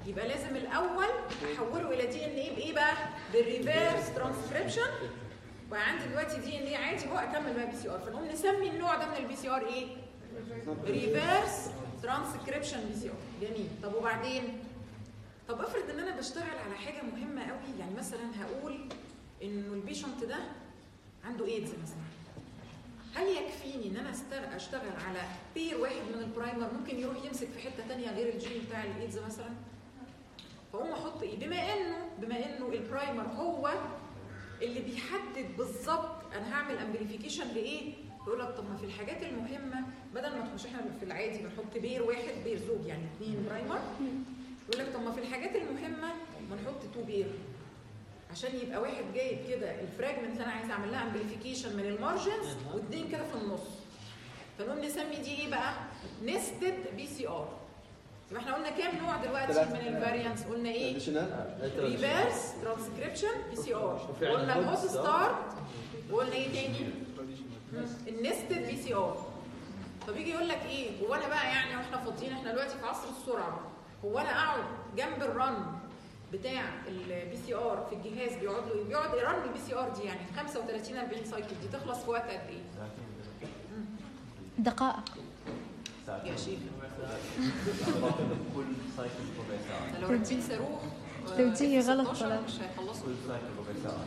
يبقى لازم الاول احوله الى دي ان ايه بايه بقى بالريفيرس ترانسكريبشن بقى عندي دلوقتي دي ان ايه عادي هو اكمل بقى بي سي ار فنقوم نسمي النوع ده من البي سي ار ايه ريفيرس ترانسكريبشن بي سي ار جميل طب وبعدين طب افرض ان انا بشتغل على حاجه مهمه قوي يعني مثلا هقول انه البيشنت ده عنده ايدز مثلا هل يكفيني ان انا أستغ- اشتغل على بير واحد من البرايمر ممكن يروح يمسك في حته تانية غير الجين بتاع الايدز مثلا فاقوم احط ايه بما انه بما انه البرايمر هو اللي بيحدد بالظبط انا هعمل امبليفيكيشن لايه يقول لك طب ما في الحاجات المهمه بدل ما تخش احنا في العادي بنحط بير واحد بير زوج يعني اثنين برايمر يقول لك طب ما في الحاجات المهمه ما نحط تو بير عشان يبقى واحد جايب كده الفراجمنت اللي انا عايز اعمل لها امبليفيكيشن من المارجنز واثنين كده في النص فنقوم نسمي دي ايه بقى؟ نستد بي سي ار يبقى احنا قلنا كام نوع دلوقتي ثلاثة. من الفاريانس قلنا ايه؟ traditional ريفيرس ترانسكريبشن بي سي ار وفي قلنا عندنا الهوت hot ستارت وقلنا ايه تاني؟ النستد بي سي ار طب يجي يقول لك ايه هو انا بقى يعني واحنا فاضيين احنا دلوقتي في عصر السرعه هو انا اقعد جنب الرن بتاع البي سي ار في الجهاز بيقعد له ايه؟ بيقعد يرن البي سي ار دي يعني 35 40 سايكل دي تخلص في وقت قد ايه؟ دقائق يا شيخ كل سايكل ربع ساعة لو راكبين صاروخ آه، لو تيجي غلط F-16 خلاص. مش هيخلصوا كل سايكل ربع ساعة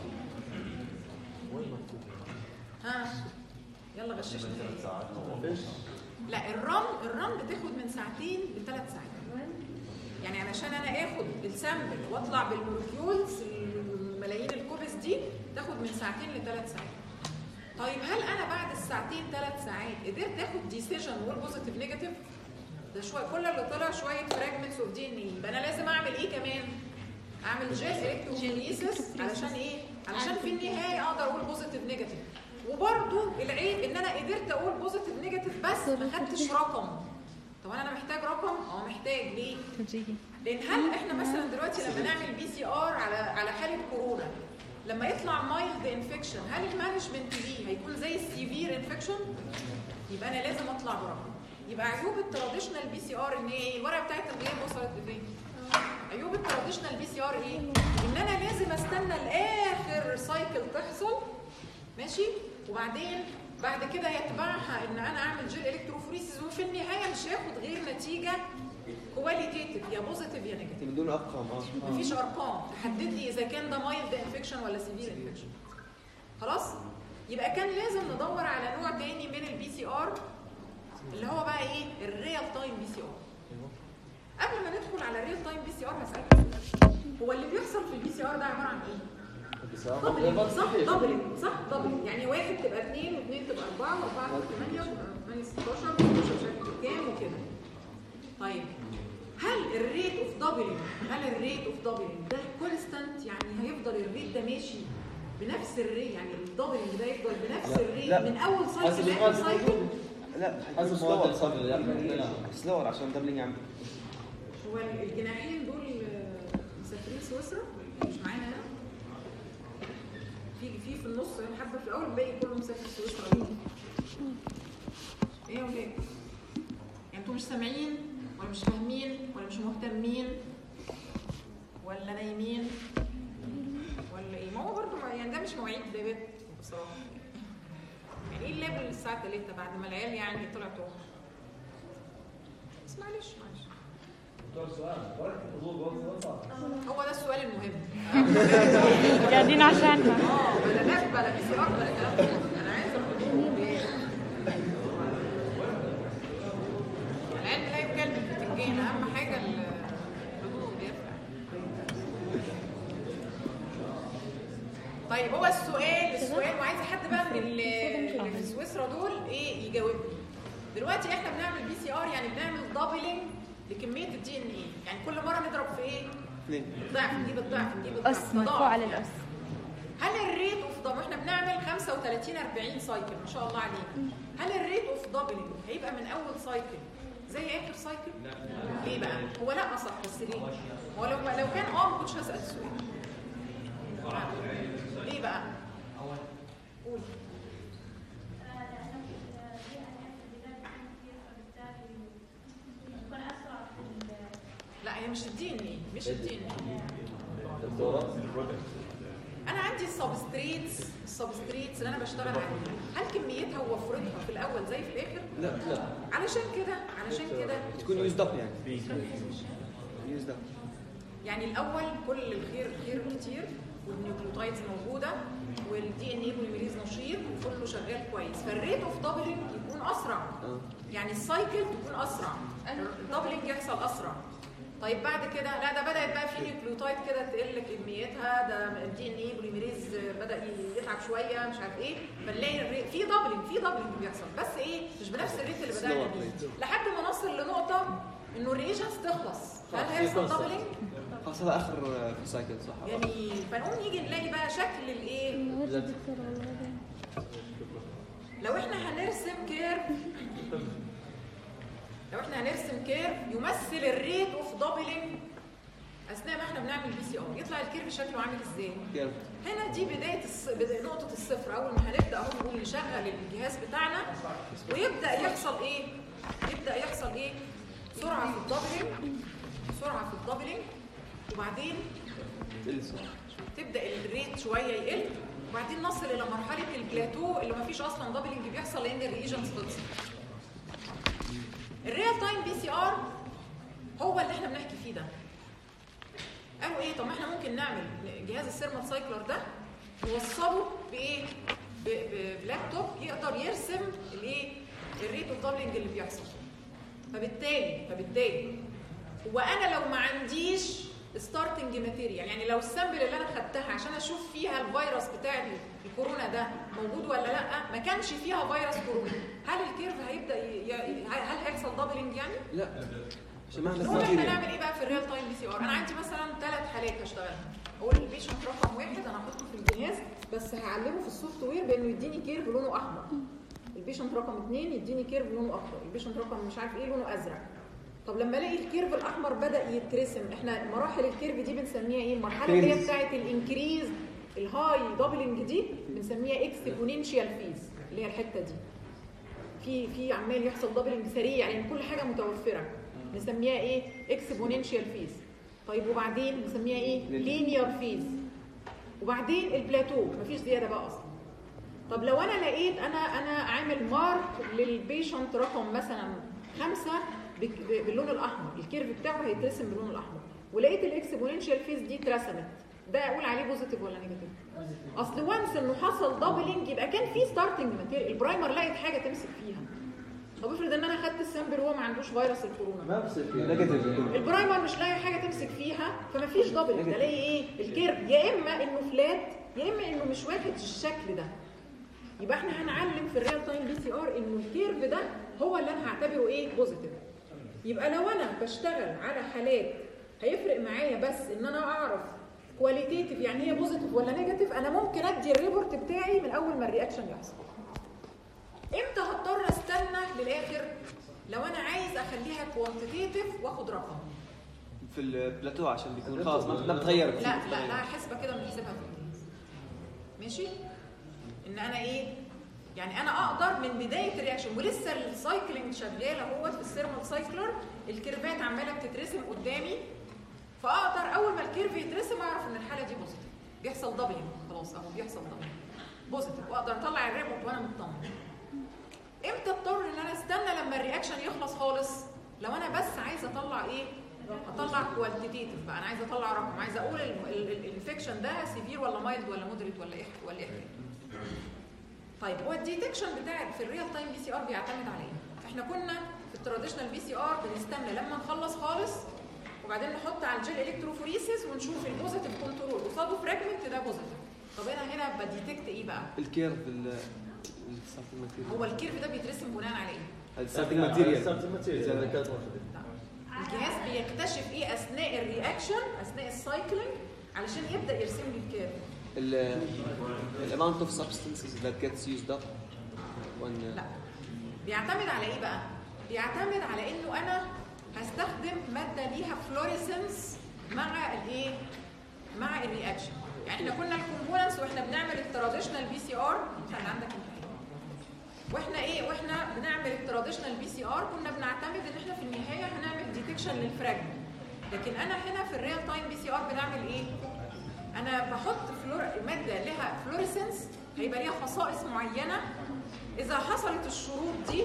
ها يلا غششنا ثلاث ساعات لا الرن الرن بتاخد من ساعتين لثلاث ساعات يعني علشان انا اخد السامبل واطلع بالمولكيولز الملايين الكوبس دي تاخد من ساعتين لثلاث ساعات طيب هل انا بعد الساعتين ثلاث ساعات قدرت اخد ديسيجن وول بوزيتيف نيجاتيف ده شويه كل اللي طلع شويه فراجمنتس اوف دي ان اي يبقى انا لازم اعمل ايه كمان اعمل جيل الكتروفوريسيس علشان ايه علشان في النهايه اقدر اقول بوزيتيف نيجاتيف وبرده العيب ان انا قدرت اقول بوزيتيف نيجاتيف بس ما خدتش رقم طب انا محتاج رقم اه محتاج ليه توجيهي لان هل احنا مثلا دلوقتي لما نعمل بي سي ار على على حاله كورونا لما يطلع مايلد انفكشن هل المانجمنت ليه هيكون زي السيفير انفكشن يبقى انا لازم اطلع برقم يبقى عيوب التراديشنال بي سي ار ان ايه الورقه بتاعت الغياب وصلت لفين عيوب التراديشنال بي سي ار ايه ان انا لازم استنى لاخر سايكل تحصل ماشي وبعدين بعد كده يتبعها ان انا اعمل جيل الكتروفوريسيس وفي النهايه مش هاخد غير نتيجه كواليتيتيف يا بوزيتيف يا نيجاتيف من دون ارقام اه مفيش ارقام تحدد لي اذا كان ده مايلد انفكشن ولا سيفير انفكشن خلاص يبقى كان لازم ندور على نوع تاني من البي سي ار اللي هو بقى ايه الريال تايم بي سي ار قبل ما ندخل على الريال تايم بي سي ار هسالك سؤال. هو اللي بيحصل في البي سي ار ده عباره عن ايه دبل صح دبل صح دبل يعني واحد تبقى اثنين واثنين تبقى اربعه واربعه تبقى ثمانيه وتبقى ثمانيه 16 و16 شكل كام وكده طيب هل الريت اوف دبلنج هل الريت اوف دبلنج ده كونستانت يعني هيفضل الريت ده ماشي بنفس الريت يعني الدبلنج ده يفضل بنفس لا، الريت لا. من اول سايكل حسب لاخر المواد سايكل لا حسب مواد الصبر لا سلور عشان دبلنج عم هو الجناحين دول آه، مسافرين سويسرا مش معانا هنا في في في النص حبه في الاول الباقي كله مسافر سويسرا ايه يا ولاد؟ يعني انتوا مش سامعين ولا مش فاهمين ولا مش مهتمين ولا نايمين ولا ايه؟ ما هو برضه ما- يعني ده مش مواعيد لابد بصراحه يعني ايه الليفل الساعه 3 بعد ما العيال يعني طلعوا تروح بس معلش معلش هو ده السؤال المهم قاعدين عشانها اه بلا لف بلا بي سي ار بلا كلام ده. انا عايزه الحضور العلم لا يكلم البتنجان اهم حاجه الحضور بيفرق طيب هو السؤال السؤال وعايزه حد بقى من اللي اللي في سويسرا دول ايه يجاوبني دلوقتي احنا بنعمل بي سي ار يعني بنعمل دبلنج لكميه الدي ان ايه يعني كل مره نضرب في ايه اثنين ضعف نجيب الضعف نجيب الضعف أس مرفوع تضاعف على يعني. الأس هل الريت اوف دبل احنا بنعمل 35 40 سايكل ما شاء الله عليك هل الريت اوف دبلنج هيبقى من اول سايكل زي اخر سايكل ليه بقى هو لا صح بس ليه هو لو لو كان اه ما كنتش هسال السؤال آه. ليه بقى قول لا هي مش الدي ان ايه مش الدي ان دكتورة انا عندي السبستريتس السبستريتس اللي انا بشتغل عليها هل كميتها ووفرتها في الاول زي في الاخر لا لا علشان كده علشان كده تكون يوزد اب يعني يوزد اب يعني الاول كل الخير خير كتير والنيوكليوتايدز موجوده والدي ان اي بوليميريز نشيط وكله شغال كويس فالريت اوف دبلنج يكون اسرع اه يعني السايكل تكون اسرع الدبلنج يحصل اسرع طيب بعد كده لا ده بدات بقى في نيوكليوتايد كده تقل كميتها ده الدي ان اي بوليميريز بدا يتعب شويه مش عارف ايه فنلاقي الريت في دبلنج في دبلنج بيحصل بس ايه مش بنفس الريت اللي بدانا Slower بيه rate. لحد ما نصل لنقطه انه الريجنز تخلص هل خلاص، هيحصل في concept. دبلنج؟ خلاص هذا اخر في السايكل صح؟ يعني فنقوم نيجي نلاقي بقى شكل الايه نرجع دكتور والله لو احنا هنرسم كيرف لو احنا هنرسم كيرف يمثل الريت اوف دبلنج اثناء ما احنا بنعمل بي سي ار يطلع الكيرف شكله عامل ازاي كيف؟ هنا دي بدايه الص... بدا... نقطه الصفر اول ما هنبدا اهو نقول نشغل الجهاز بتاعنا ويبدا يحصل ايه يبدا يحصل ايه سرعه في الدبلنج سرعه في الدبلنج وبعدين لسه تبدا الريت شويه يقل وبعدين نصل الى مرحله البلاتو اللي ما فيش اصلا دبلنج بيحصل لان الريجنز خلصت الريال تايم بي سي ار هو اللي احنا بنحكي فيه ده قالوا ايه طب ما احنا ممكن نعمل جهاز السيرمال سايكلر ده نوصله بايه ب- ب- بلابتوب يقدر يرسم الايه الريت اوف دبلنج اللي بيحصل فبالتالي فبالتالي هو انا لو ما عنديش ستارتنج ماتيريال يعني لو السامبل اللي انا خدتها عشان اشوف فيها الفيروس بتاع الكورونا ده موجود ولا لا ما كانش فيها فيروس كورونا هل الكيرف هيبدا ي... ي... هل هيحصل دبلنج يعني لا عشان ما عندك نقول احنا ماتيريال نعمل ايه بقى في الريال تايم بي سي ار انا عندي مثلا ثلاث حالات هشتغلها اقول البيشنت رقم واحد انا هحطه في الجهاز بس هعلمه في السوفت وير بانه يديني كيرف لونه احمر البيشنت رقم اثنين يديني كيرف لونه اخضر البيشنت رقم مش عارف ايه لونه ازرق طب لما الاقي الكيرف الاحمر بدا يترسم احنا مراحل الكيرف دي بنسميها ايه المرحله اللي هي Phase. بتاعه الانكريز الهاي دبلنج دي بنسميها اكسبوننشال فيز اللي هي الحته دي في في عمال يحصل دبلنج سريع يعني كل حاجه متوفره نسميها ايه اكسبوننشال فيز طيب وبعدين نسميها ايه لينير فيز وبعدين البلاتو مفيش زياده بقى اصلا طب لو انا لقيت انا انا عامل مارك للبيشنت رقم مثلا خمسة بك- ب- باللون الاحمر الكيرف بتاعه هيترسم باللون الاحمر ولقيت الاكسبوننشال فيز دي اترسمت ده اقول عليه بوزيتيف ولا نيجاتيف اصل وانس انه حصل دبلنج يبقى كان في ستارتنج ماتيريال البرايمر لقيت حاجه تمسك فيها طب افرض ان انا خدت السامبل وهو ما عندوش فيروس الكورونا ما بصير فيها نيجاتيف البرايمر مش لاقي حاجه تمسك فيها فما فيش دبل الاقي ايه الكيرف يا اما انه فلات يا اما انه مش واخد الشكل ده يبقى احنا هنعلم في الريال تايم بي سي ار انه الكيرف ده هو اللي انا هعتبره ايه بوزيتيف يبقى لو انا بشتغل على حالات هيفرق معايا بس ان انا اعرف كواليتيتيف يعني هي بوزيتيف ولا نيجاتيف انا ممكن ادي الريبورت بتاعي من اول ما الرياكشن يحصل امتى هضطر استنى للاخر لو انا عايز اخليها كوانتيتيف واخد رقم في البلاتو عشان بيكون خلاص ما ما بتغير لا لا لا حسبه كده بنحسبها في الجهاز ماشي ان انا ايه يعني انا اقدر من بدايه الرياكشن ولسه السايكلينج شغال اهوت في السيرمال سايكلر الكيرفات عماله بتترسم قدامي فاقدر اول ما الكيرف يترسم اعرف ان الحاله دي بوزيتيف بيحصل دبلينج خلاص اهو بيحصل دبلينج بوزيتيف واقدر اطلع الريبورت وانا مطمن امتى اضطر ان انا استنى لما الرياكشن يخلص خالص لو انا بس عايزه اطلع ايه اطلع كوالتيتيف بقى انا عايزه اطلع رقم عايزه اقول الانفكشن ده سيفير ولا مايلد ولا مودريت ولا ايه ولا ايه طيب هو الديتكشن بتاع في الريال تايم بي سي ار بيعتمد على ايه احنا كنا في التراديشنال بي سي ار بنستنى لما نخلص خالص وبعدين نحط على الجيل الكتروفوريسيس ونشوف البوزيتيف كنترول قصاده فراجمنت ده بوزيتيف طب انا هنا بديتكت ايه بقى الكيرف الستارتنج ماتيريال هو الكيرف ده بيترسم بناء على ايه الستارتنج ماتيريال ستارتنج ماتيريال اذا كانت موجوده الجهاز بيكتشف ايه اثناء الرياكشن اثناء السايكلينج علشان يبدا يرسم لي الكيرف الاماونت اوف substances that gets used up when لا بيعتمد على ايه بقى بيعتمد على انه انا هستخدم ماده ليها فلوريسنس مع الايه مع الرياكشن يعني احنا كنا الكومبوننتس واحنا بنعمل التراديشنال بي سي ار انت اللي عندك امتحان واحنا ايه واحنا بنعمل التراديشنال بي سي ار كنا بنعتمد ان احنا في النهايه هنعمل ديتكشن للفراجمنت لكن انا هنا في الريال تايم بي سي ار بنعمل ايه انا بحط فلور ماده لها فلوريسنس هيبقى ليها خصائص معينه اذا حصلت الشروط دي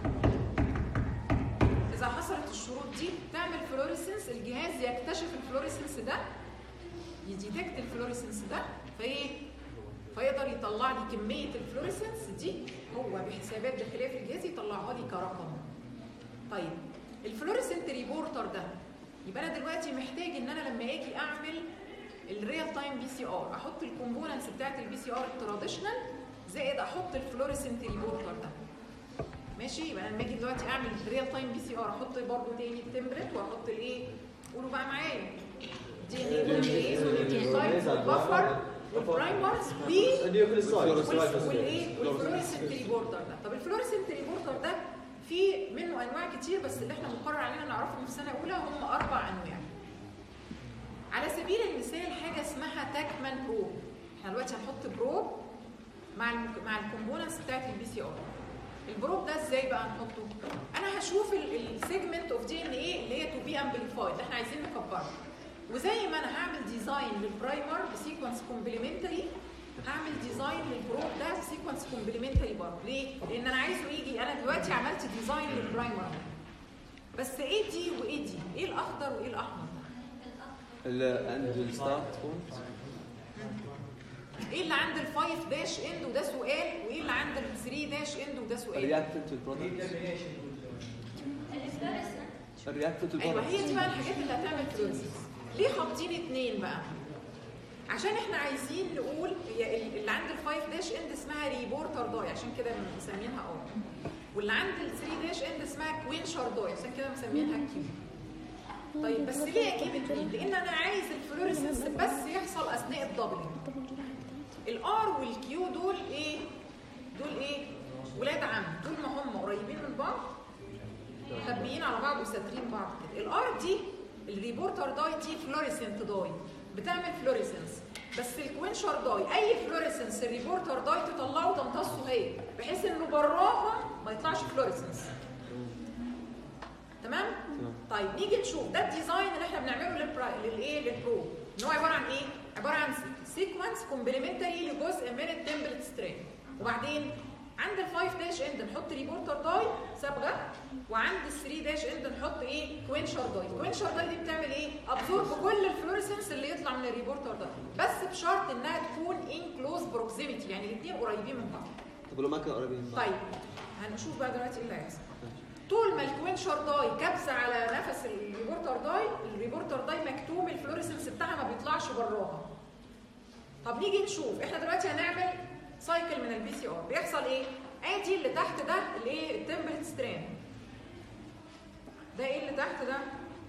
اذا حصلت الشروط دي تعمل فلوريسنس الجهاز يكتشف الفلوريسنس ده يديتكت الفلوريسنس ده فايه فيقدر يطلع لي كميه الفلوريسنس دي هو بحسابات داخليه في الجهاز يطلعها لي كرقم طيب الفلوريسنت ريبورتر ده يبقى انا دلوقتي محتاج ان انا لما اجي اعمل الريال تايم بي سي ار احط الكومبوننتس بتاعت البي سي ار التراديشنال زائد احط الفلوريسنت ريبورتر ده ماشي يبقى انا لما اجي دلوقتي اعمل ريال تايم بي سي ار احط برضه تاني التمبلت واحط الايه قولوا بقى معايا دي ان ايه والنيوكليوتايد والبفر والبرايمرز بي النيوكليوسايد والايه والفلوريسنت ريبورتر ده طب الفلوريسنت ريبورتر ده في منه انواع كتير بس اللي احنا مقرر علينا نعرفهم في سنه اولى هم اربع انواع على سبيل المثال حاجه اسمها تاكمان برو احنا دلوقتي هنحط بروب مع ال مع الكومبوننتس بتاعت البي سي ار البروب ده ازاي بقى نحطه انا هشوف السيجمنت اوف دي ان ايه اللي هي تو بي امبليفايد احنا عايزين نكبرها وزي ما انا هعمل ديزاين للبرايمر بسيكونس كومبلمنتري هعمل ديزاين للبروب ده بسيكونس كومبلمنتري برضه ليه؟ لان انا عايزه يجي انا دلوقتي عملت ديزاين للبرايمر بس ايه دي وايه دي؟ ايه الاخضر وايه الاحمر؟ ال- عند الستارت ايه اللي عند الفايف داش اند وده سؤال وايه اللي عند الثري داش اند وده سؤال الرياكتنت والبرودكت الرياكتنت ايوه والبرودكت هي دي بقى الحاجات اللي هتعمل فلوريسنس ليه حاطين اتنين بقى عشان احنا عايزين نقول هي ال- اللي عند الفايف داش اند اسمها ريبورتر داي عشان كده مسمينها ار واللي عند الثري داش اند اسمها كوينشر داي عشان كده مسمينها كيو طيب بس ليه اجيب اتنين؟ لان انا عايز الفلوريسنس بس يحصل اثناء الدبلنج الار والكيو دول ايه؟ دول ايه؟ ولاد عم دول ما هم قريبين من بعض مخبيين على بعض وساترين بعض كده الار دي الريبورتر داي دي فلوريسنت داي بتعمل فلوريسنس بس الكوينشر داي اي فلوريسنس الريبورتر داي تطلعه وتمتصه هي بحيث انه براها ما يطلعش فلوريسنس تمام طيب نيجي نشوف ده الديزاين اللي احنا بنعمله للبرا... للايه للبرو ان هو عباره عن ايه عباره عن سيكونس كومبلمنتري لجزء من التمبلت ستريم وبعدين عند الفايف داش اند نحط ريبورتر داي صبغه وعند الثري داش اند نحط ايه كوينشر داي كوينشر داي دي بتعمل ايه ابزورب كل الفلوريسنس اللي يطلع من الريبورتر ده بس بشرط انها تكون ان كلوز بروكسيميتي يعني الاثنين قريبين من بعض طب لو ما كانوا قريبين من بعض طيب هنشوف بقى دلوقتي ايه اللي هيحصل طول ما الكوينشر داي كابسه على نفس الريبورتر داي الريبورتر داي مكتوم الفلوريسنس بتاعها ما بيطلعش براها طب نيجي نشوف احنا دلوقتي هنعمل سايكل من البي سي ار بيحصل ايه ادي اللي تحت ده اللي ايه التمبلت سترين ده ايه اللي تحت ده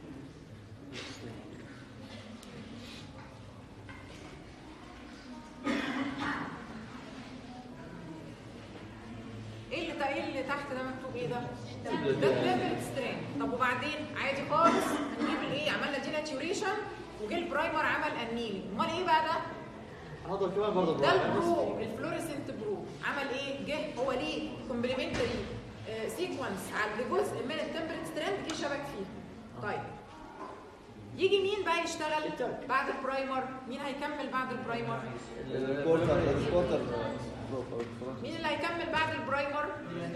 ايه اللي ايه اللي تحت ده مكتوب ايه ده؟ ده التمبلت سترين طب وبعدين عادي خالص هنجيب الايه عملنا دي ناتيوريشن وجه البرايمر عمل انيلي امال ايه بقى ده؟ هذا كمان برضه ده البرو الفلوريسنت برو عمل ايه؟ جه هو ليه كومبلمنتري سيكونس على جزء من التمبرت ستراند جه شبك فيه. طيب يجي مين بقى يشتغل بعد البرايمر؟ مين هيكمل بعد البرايمر؟ الريبورتر الريبورتر مين اللي هيكمل بعد البرايمر؟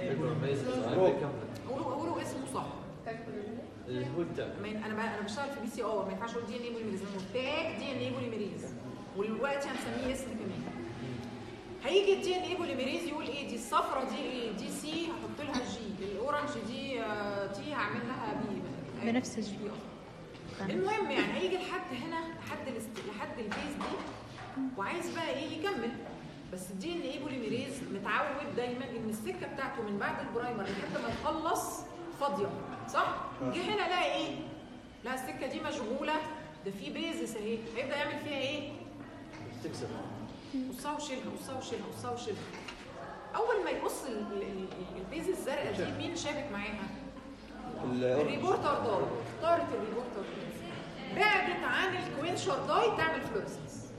قولوا قولوا اسمه صح. الهوتا ما ين- انا بقى انا بشتغل في بي سي ار ما ينفعش اقول دي ان اي بوليميريز انا محتاج دي ان اي بوليميريز ودلوقتي هنسميه اسم كمان هيجي الدي ان اي بوليميريز يقول ايه دي الصفرة دي ايه دي سي هحط لها جي الاورنج دي آه، تي هعمل لها بي بنفس الجي. أصلاً. المهم يعني هيجي لحد هنا لحد الاست... لحد البيز دي وعايز بقى ايه يكمل بس الدي ان اي بوليميريز متعود دايما ان السكه بتاعته من بعد البرايمر لحد ما يخلص فاضيه صح؟ جه هنا لقى ايه؟ لا السكه دي مشغوله ده في بيزس اهي هيبدا يعمل فيها ايه؟ تكسب قصها وشيلها قصها وشيلها قصها وشيلها اول ما يقص ال- ال- ال- البيز الزرقاء دي مين شابك معاها؟ الريبورتر داي اختارت الريبورتر داي بعدت عن الكوينشر داي تعمل فلورسنس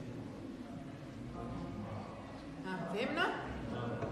ها فهمنا؟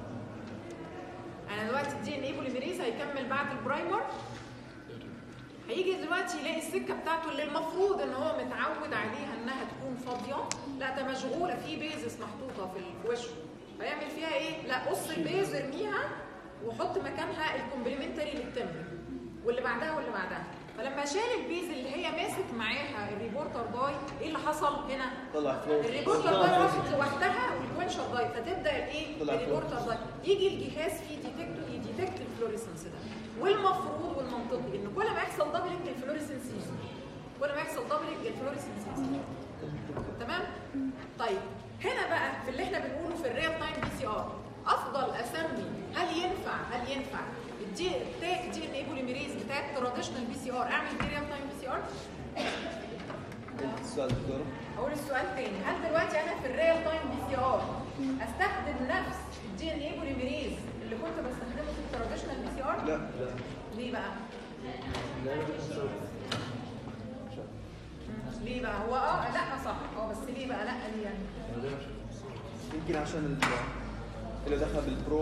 انا دلوقتي الدي ان اي بوليميريز هيكمل بعد البرايمر هيجي دلوقتي يلاقي السكه بتاعته اللي المفروض ان هو متعود عليها انها تكون فاضيه لا ده مشغوله في بيزس محطوطه في ال- في وشه هيعمل فيها ايه؟ لا قص البيز ارميها وحط مكانها الكومبلمنتري للتمر واللي بعدها واللي بعدها فلما شال البيز اللي هي ماسك معاها الريبورتر داي ايه اللي حصل هنا؟ طلع فلوس الريبورتر داي راحت لوحدها والكوينشر داي فتبدا الايه؟ طلع الريبورتر داي يجي الجهاز فيه ديتكتور يديتكت الفلوريسنس ده والمفروض والمنطقي ان كل ما يحصل دبلنج الفلوريسنس يزيد كل ما يحصل دبلنج الفلوريسنس يزيد تمام؟ طيب هنا بقى في اللي احنا بنقوله في الريال تايم بي سي ار افضل اسمي هل ينفع هل ينفع الدي التاك دي ان اي بوليميريز بتاعت تراديشنال بي سي ار اعمل بيه ريال تايم بي سي ار؟ السؤال دكتور اقول السؤال تاني هل دلوقتي انا في الريال تايم بي سي ار استخدم نفس الدي ان اي بوليميريز اللي كنت بستخدمه في التراديشنال بي سي ار؟ لا ليه بقى؟ لا لا مم. ليه بقى؟ هو اه لا صح اه بس ليه بقى؟ لا ليه يعني؟ يمكن عشان ال- اللي دخل بالبرو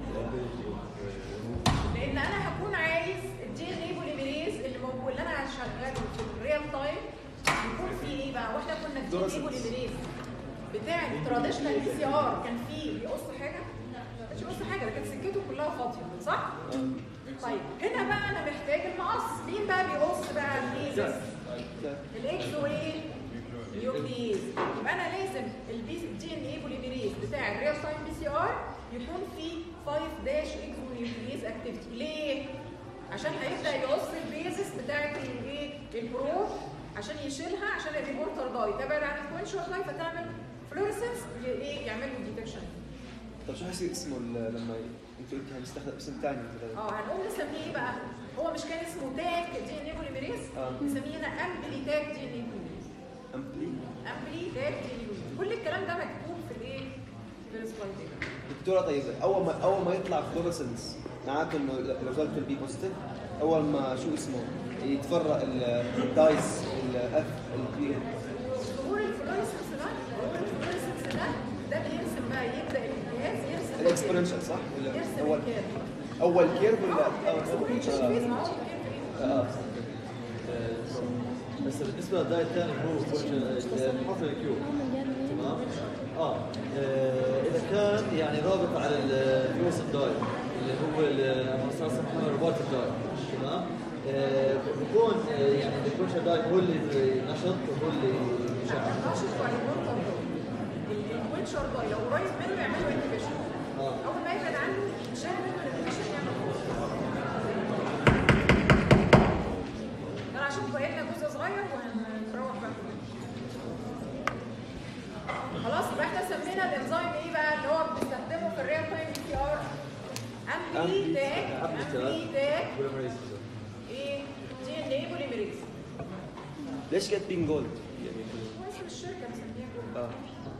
لان انا هكون عايز الدي ان اي بوليميريز اللي موجود اللي انا هشغله في الريال تايم يكون فيه ايه بقى؟ واحنا كنا الدي ان اي بوليميريز بتاع التراديشنال بي سي ار كان فيه بيقص حاجه؟ ما كانش بيقص حاجه ده كانت سكته كلها فاضيه صح؟ طيب هنا بقى انا محتاج المقص مين بقى بيقص بقى البيزس الاكس وايه نيوكليز يبقى انا لازم البي دي ان اي بوليميريز بتاع الريال تايم بي سي ار يكون فيه 5 داش اكس نيوكليز اكتيفيتي ليه عشان هيبدا يقص البيزس بتاعه الايه البرو عشان يشيلها عشان الريبورتر داي تبعد عن الكوينشوال داي فتعمل فلوريسنس ايه يعمل له ديتكشن طب شو حيصير اسمه ال- لما ي- انتوا قلتوا هنستخدم اسم ثاني مثلا اه هنقوم نسميه ايه بقى هو مش كان اسمه تاك دي ان اي بوليميريز آه. نسميه هنا امبلي تاك دي ان اي بوليميريز امبلي امبلي تاك دي ان اي بوليميريز كل الكلام ده مكتوب في الايه في السلايد ده دكتوره طيب اول ما اول ما يطلع فلورسنس معناته انه الريزلت البي بوزيتيف اول ما شو اسمه يتفرق الدايس الاف البي ظهور الفلوريسنس ده ظهور الفلوريسنس ده ده بيرسم بقى يبدا الجهاز يرسم الاكسبوننشال صح ولا يرسم اول الكيرف اول كيرف ولا اه الاكسبوننشال فيز ما هو الكيرف ايه اه بس بالنسبه للدايت الثاني هو الحفر الكيو تمام اه آه، اذا كان يعني رابط على الفلوس الدايت اللي هو المؤسسه محمد رباط الدايت تمام آه، بكون آه، يعني الكوتش دايت هو اللي نشط وهو اللي شغال النشط وعلى الورتر الوينشر ده لو قريب منه يعملوا انتبيشن اه اول ما يبعد عنه يشيل منه الانتبيشن يعمل انا عشان بقى لنا جزء صغير وهنروح بقى خلاص يبقى احنا سمينا الانزيم ايه بقى اللي هو بنستخدمه في الريال تايم بي سي ار امبلي تاك امبلي تاك ايه دي ان ايه بوليميريز ليش كاتبين جولد؟ هو اسم الشركه مسميها كده اه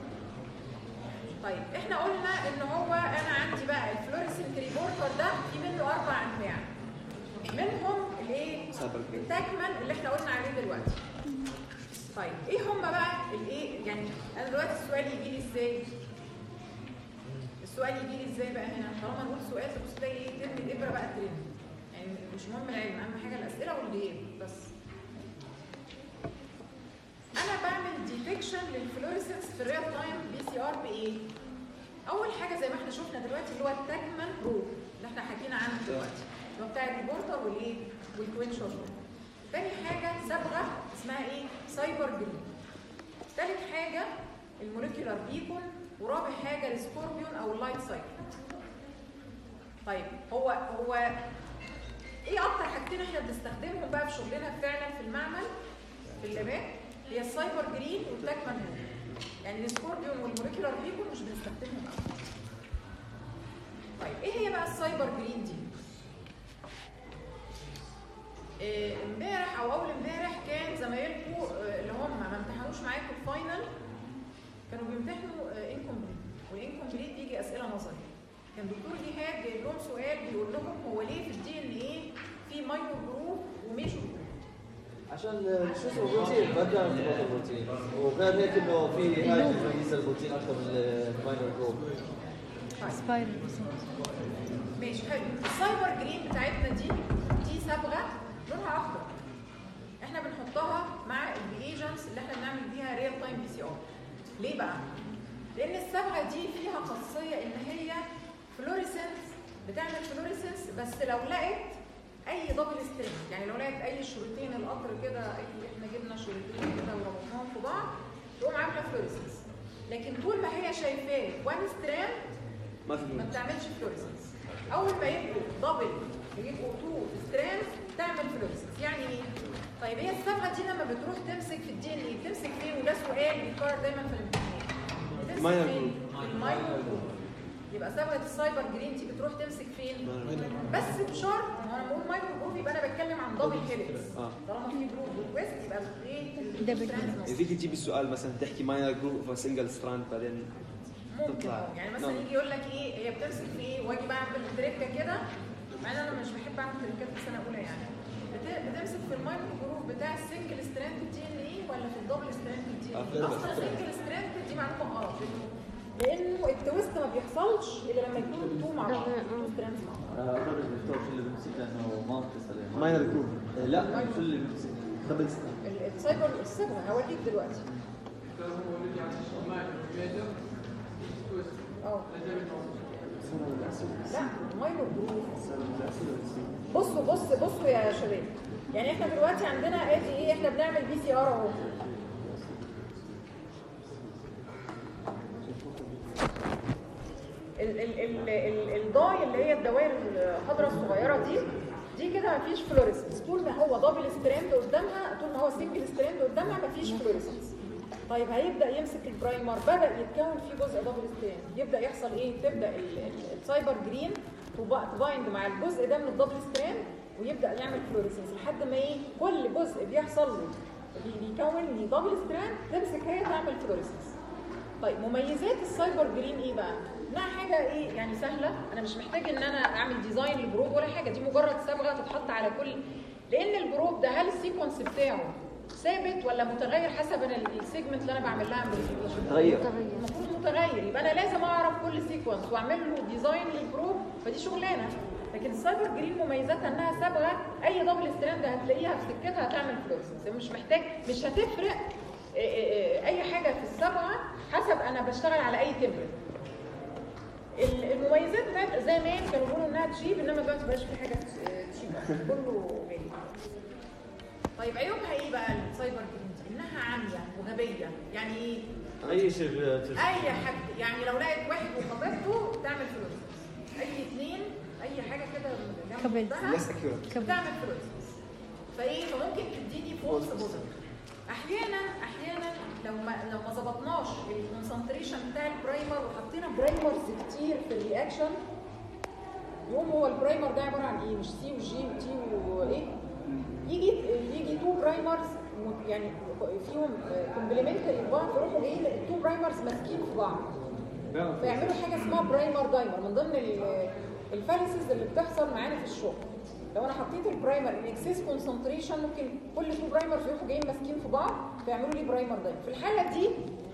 طيب احنا قلنا ان هو انا عندي بقى الفلوريسنت ريبورتر ده في منه اربع انواع منهم الايه سايبر جرين. التاكمان اللي احنا قلنا عليه دلوقتي طيب ايه هم بقى الايه يعني انا دلوقتي السؤال يجي لي ازاي السؤال يجي لي ازاي بقى هنا طالما نقول سؤال تبص تلاقي ايه ترمي الابره بقى ترمي يعني مش مهم العلم اهم حاجه الاسئله والجيم بس انا بعمل ديتكشن للفلوريسنس في الريال تايم بي سي ار بايه اول حاجه زي ما احنا شفنا دلوقتي اللي هو التاكمان رو اللي احنا حكينا عنه دلوقتي اللي هو بتاع الريبورتر والايه والكوينشر تاني حاجه صبغه اسمها ايه سايبر جرين تالت حاجه الموليكيولار بيكون ورابع حاجه السكوربيون او اللايت سايكل طيب هو هو ايه اكتر حاجتين احنا بنستخدمهم بقى في شغلنا فعلا في المعمل في اللابات هي السايبر جرين والتاكمان هون يعني السكوربيون والموليكيولار بيكون مش بنستخدمهم قوي طيب ايه هي بقى السايبر جرين دي إيه، امبارح او اول امبارح كان زمايلكم آه، اللي هم ما امتحنوش معاكم الفاينل كانوا بيمتحنوا انكمبليت والانكمبليت بيجي اسئله نظري كان دكتور جهاد جايب لهم سؤال بيقول لهم هو ليه في الدي ان ايه في ماينور جروب وميجور جروب عشان شو اسمه بروتين ما كان ارتباط البروتين وغير هيك انه في حاجه تميز البروتين اكثر من الماينر جروب سبايرل ماشي حلو السايبر جرين بتاعتنا دي دي صبغه لونها اخضر احنا بنحطها مع الريجنتس اللي احنا بنعمل بيها ريال تايم بي سي ار ليه بقى لان الصبغه دي فيها خاصيه ان هي فلوريسنس بتعمل فلوريسنس بس لو لقت اي دبل سترينج يعني لو لقت اي شريطين القطر كده اي احنا جبنا شريطين كده وربطناهم في بعض تقوم عامله فلوريسنس لكن طول ما هي شايفاه وان ستراند ما في ما فلوس بتعملش فلوريسنس اول ما يبقوا دبل ويبقوا تو ستراند تعمل فلوريسنس يعني ايه طيب هي الصبغه دي لما بتروح تمسك في الدي ان ايه بتمسك فين وده سؤال بيتكرر دايما في الامتحانات بتمسك ماينر فين جروب. في الماينر جروب يبقى صبغه السايبر جرين دي بتروح تمسك فين بس بشرط ما انا بقول مايكرو جروب يبقى انا بتكلم عن دبل هيلكس آه. طالما في جروب ريكويست يبقى ايه Double strands نص. فيك تجيب السؤال مثلا تحكي ماينر جروب اوف سنجل ستراند بعدين ممكن تطلع. آه. يعني مثلا نعم. يجي يقول لك ايه هي بتمسك في ايه واجي بقى اعمل تريكه كده مع ان انا مش بحب اعمل تريكات في سنه اولى يعني بت- بتمسك في المايكرو جروب بتاع السنجل ستراند دي ان ايه ولا في الدبل ستراند دي آه، ان في ايه الدبل اصلا ستراند. سنجل ستراند دي معلومه غلط لانه التويست ما بيحصلش الا لما يكونوا تو مع بعض تو ستراندز مع بعض الراجل الدكتور شو اللي بيمسك انه ما بتصل عليه ماينر جروب لا شو اللي بيمسك دبل ستراند ال- السايبر الصبغه هوريك دلوقتي اه لا مايكرو جروب بصوا بص بصوا يا شباب يعني احنا دلوقتي عندنا ادي ايه احنا بنعمل بي سي ار اهو ال- ال- ال- ال- الضاي اللي هي الدوائر الخضراء الصغيره دي دي كده مفيش فلوريسنس طول ما هو دبل ستراند قدامها طول ما هو سنجل ستراند قدامها مفيش فلوريسنس طيب هيبدا يمسك البرايمر بدا يتكون فيه جزء دبل ستراند يبدا يحصل ايه تبدا ال- ال- السايبر جرين تبا- تبايند مع الجزء ده من الدبل ستراند ويبدا يعمل فلوريسنس لحد ما ايه كل جزء بيحصل له بي- بيكون لي دبل ستراند تمسك هي تعمل فلوريسنس طيب مميزات السايبر جرين ايه بقى؟ انها حاجه ايه يعني سهله انا مش محتاج ان انا اعمل ديزاين للجروب ولا حاجه دي مجرد صبغه تتحط على كل لان الجروب ده هل السيكونس بتاعه ثابت ولا متغير حسب انا ال- السيجمنت اللي انا بعمل لها امبليفيكيشن تغير المفروض متغير يبقى انا لازم اعرف كل سيكونس واعمل له ديزاين للجروب فدي شغلانه لكن السايبر جرين مميزاتها انها صبغه اي دبل ستراند هتلاقيها في سكتها هتعمل فلورسنس مش محتاج مش هتفرق إيه إيه اي حاجه في الصبغه حسب انا بشتغل على اي تمبر المميزات بتاعت زمان كانوا بيقولوا انها تشيب انما دلوقتي مبقاش في حاجه تشيب كله غالي طيب عيوبها ايه بقى السايبر جرين دي؟ انها عاميه وغبيه يعني ايه اي شيء بت- اي حد يعني لو لقيت واحد وخطيبته تعمل فلوس اي اثنين اي حاجه كده جنب قبل. بعضها ليس اكيوريت بتعمل فلوس فايه فممكن تديني فولس بوزيتيف احيانا احيانا لو ما لو ما ظبطناش الكونسنتريشن بتاع البرايمر وحطينا برايمرز كتير في الرياكشن يقوم هو البرايمر ده عباره عن ايه مش سي وجي وتي وايه يجي يجي تو برايمرز م- يعني فيهم كومبلمنتري لبعض يروحوا ايه التو برايمرز ماسكين في بعض فيعملوا حاجه اسمها برايمر دايمر من ضمن الفاليسز اللي بتحصل معانا في الشغل لو انا حطيت البرايمر ان اكسس كونسنتريشن ممكن كل تو برايمرز يروحوا جايين ماسكين في بعض فيعملوا لي برايمر دايمر في الحاله دي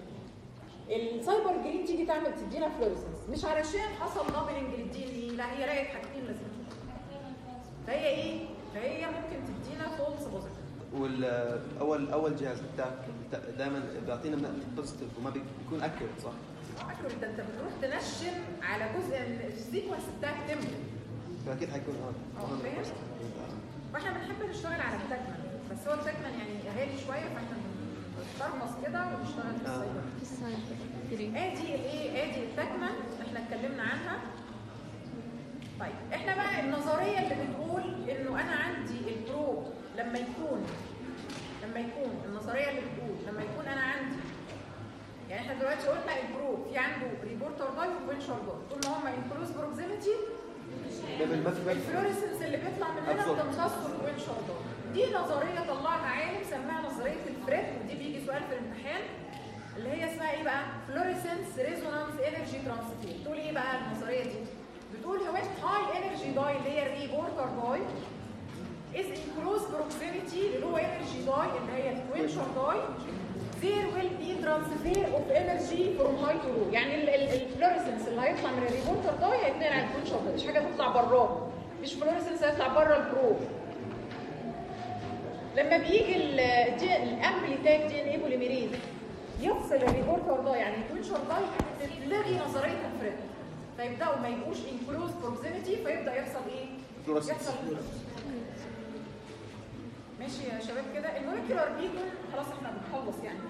السايبر جرين تيجي تعمل تدينا فلوريسنس مش علشان حصل دبلنج للدي ان اي لا هي لقيت حاجتين لازمين فهي ايه فهي ممكن تدينا فولس بوزيتيف والاول اول جهاز بتاعك دائما بيعطينا بوزيتيف وما بي- بيكون اكيوريت صح؟ اكيد ده انت بتروح تنشن على جزء من السيكونس بتاع التمبل فاكيد حيكون اه اه فاهم؟ واحنا بنحب نشتغل على التكمن بس هو التكمن يعني غالي شويه فاحنا بنتفرمص كده ونشتغل في آه. السايبر في السايبر ادي الايه ادي التكمن احنا اتكلمنا عنها طيب احنا بقى النظريه اللي بتقول انه انا عندي البروب لما يكون لما يكون النظريه اللي بتقول لما يكون انا عندي يعني احنا دلوقتي قلنا البروب في عنده ريبورتر داي وبنشر داي طول ما هم ان كلوز بروكسيميتي ما في ما في الفلوريسنس اللي بيطلع من هنا Absorb. بتمتص الوين شوردر دي نظريه طلعها عالم سماها نظريه الفريد ودي بيجي سؤال في الامتحان اللي هي اسمها ايه بقى فلوريسنس ريزونانس انرجي ترانسفير تقول ايه بقى النظريه دي بتقول هو هاي انرجي داي اللي هي الريبورتر داي is in close proximity للو energy داي اللي هي الكوينشر داي there will be transfer of energy from high to low يعني الفلوريسنس اللي هيطلع من الريبورتر داي هيتنقل على الكوينشر داي مش حاجه تطلع براه مش فلوريسنس هيطلع بره البروب لما بيجي الامبليتاج دي ان اي بوليميريز يفصل الريبورتر ده يعني الكوينشر داي تتلغي نظريه الفريد فيبداوا ما يبقوش ان كلوز بروكسيميتي فيبدا يحصل ايه؟ Fluorescence. يحصل fluorescence. ماشي يا شباب كده المولكيولار بيكون خلاص احنا بنخلص يعني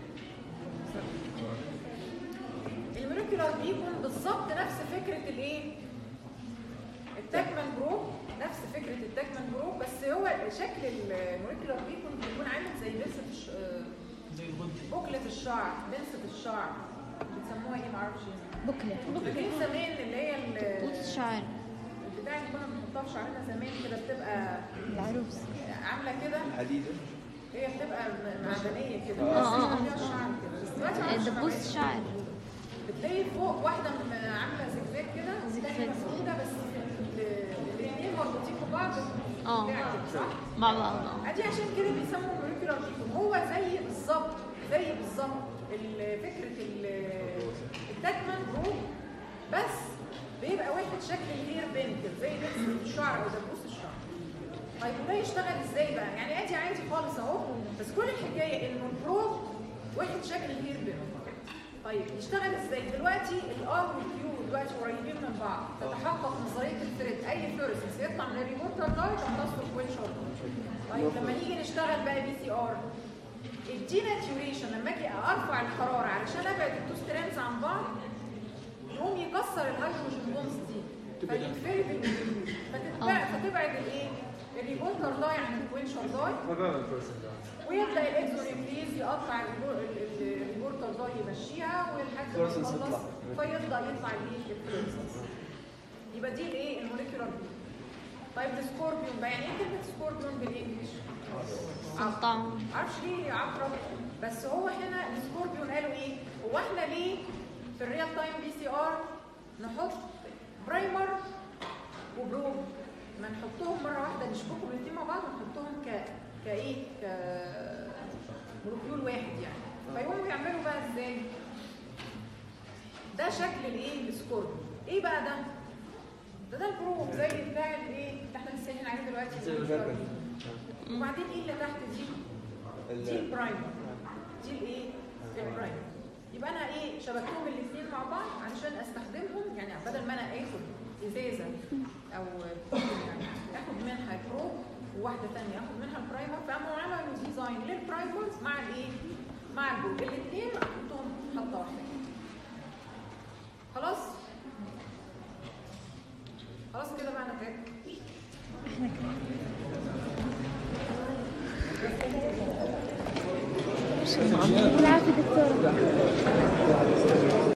المولكيولار بيكون بالظبط نفس فكره الايه؟ التاكمان جروب نفس فكره التاكمان جروب بس هو شكل المولكيولار بيكون بيكون عامل زي بنسة الش... آه، بوكلة الشعر بنسة الشعر بتسموها ايه معرفش بوكلة فاكرين زمان اللي هي ال- بوت الشعر البتاع اللي كنا بنحطها في شعرنا زمان كده بتبقى العروس عامله كده الحديده هي بتبقى م- معدنيه كده آه، آه، آه. فيها شعر كده بس دلوقتي معرفش دبوس عملت- الشعر بتلاقي فوق واحده م- عامله زجزاج كده والتانية زجزاج. مفروده بس الاثنين مربوطين ببعض اه بتاع كده، صح؟ مع بعض اه ادي عشان كده بيسموا موليكولار بيكون هو زي بالظبط زي بالظبط ال- فكره ال- التاكمان جروب بس بيبقى واخد شكل الهير بين كده زي لبس الشعر او دبوس الشعر طيب وده يشتغل ازاي بقى؟ يعني ادي عادي خالص اهو بس كل الحكايه انه البروب واخد شكل الهير بين طيب يشتغل ازاي؟ دلوقتي الار والكيو دلوقتي قريبين من بعض تتحقق نظريه الثريد اي فيرسس يطلع من الريبورتر ده يخلص له كوينشر طيب لما نيجي نشتغل بقى بي سي ار الديناتيوريشن لما اجي ارفع الحراره علشان ابعد التو سترينز عن بعض يقوم يكسر الهيدروجين بونز دي فيتفرد الموليكيول فتتبع فتبعد الايه؟ الريبورتر داي عن الكوينشر داي ويبدا الاكزونيوكليز يقطع الريبور- ال- ال- الريبورتر داي يمشيها ولحد ما Fluorescence يخلص يطلع. فيبدا يطلع الايه؟ الفلورسنس يبقى دي الايه؟ الموليكيولار بي طيب السكوربيون بقى يعني ايه كلمه سكوربيون بالانجلش؟ سلطان معرفش ليه عقرب بس هو هنا السكوربيون قالوا ايه؟ هو احنا ليه في الريال تايم بي سي ار نحط برايمر وبروب ما نحطهم مره واحده نشبكهم الاثنين مع بعض ونحطهم ك كايه ك مولكيول واحد يعني فيقوموا يعملوا بقى ازاي؟ ده شكل الايه؟ السكوربيون ايه بقى ده؟ ده ده البروب زي بتاع الايه؟ اللي احنا لسه قايلين عليه دلوقتي زي الفرق. وبعدين ايه اللي تحت دي؟ دي ال- البرايمر دي الايه؟ البرايمر يبقى انا ايه شبكتهم الاثنين مع بعض علشان استخدمهم يعني بدل ما انا اخد ازازه او يعني اخد منها بروب وواحده ثانيه اخد منها البرايمر فقاموا عملوا ديزاين للبرايمرز مع الايه؟ مع البروب الاثنين احطهم خطه واحده خلاص؟ خلاص كده بقى انا تعبت بالعافية دكتورة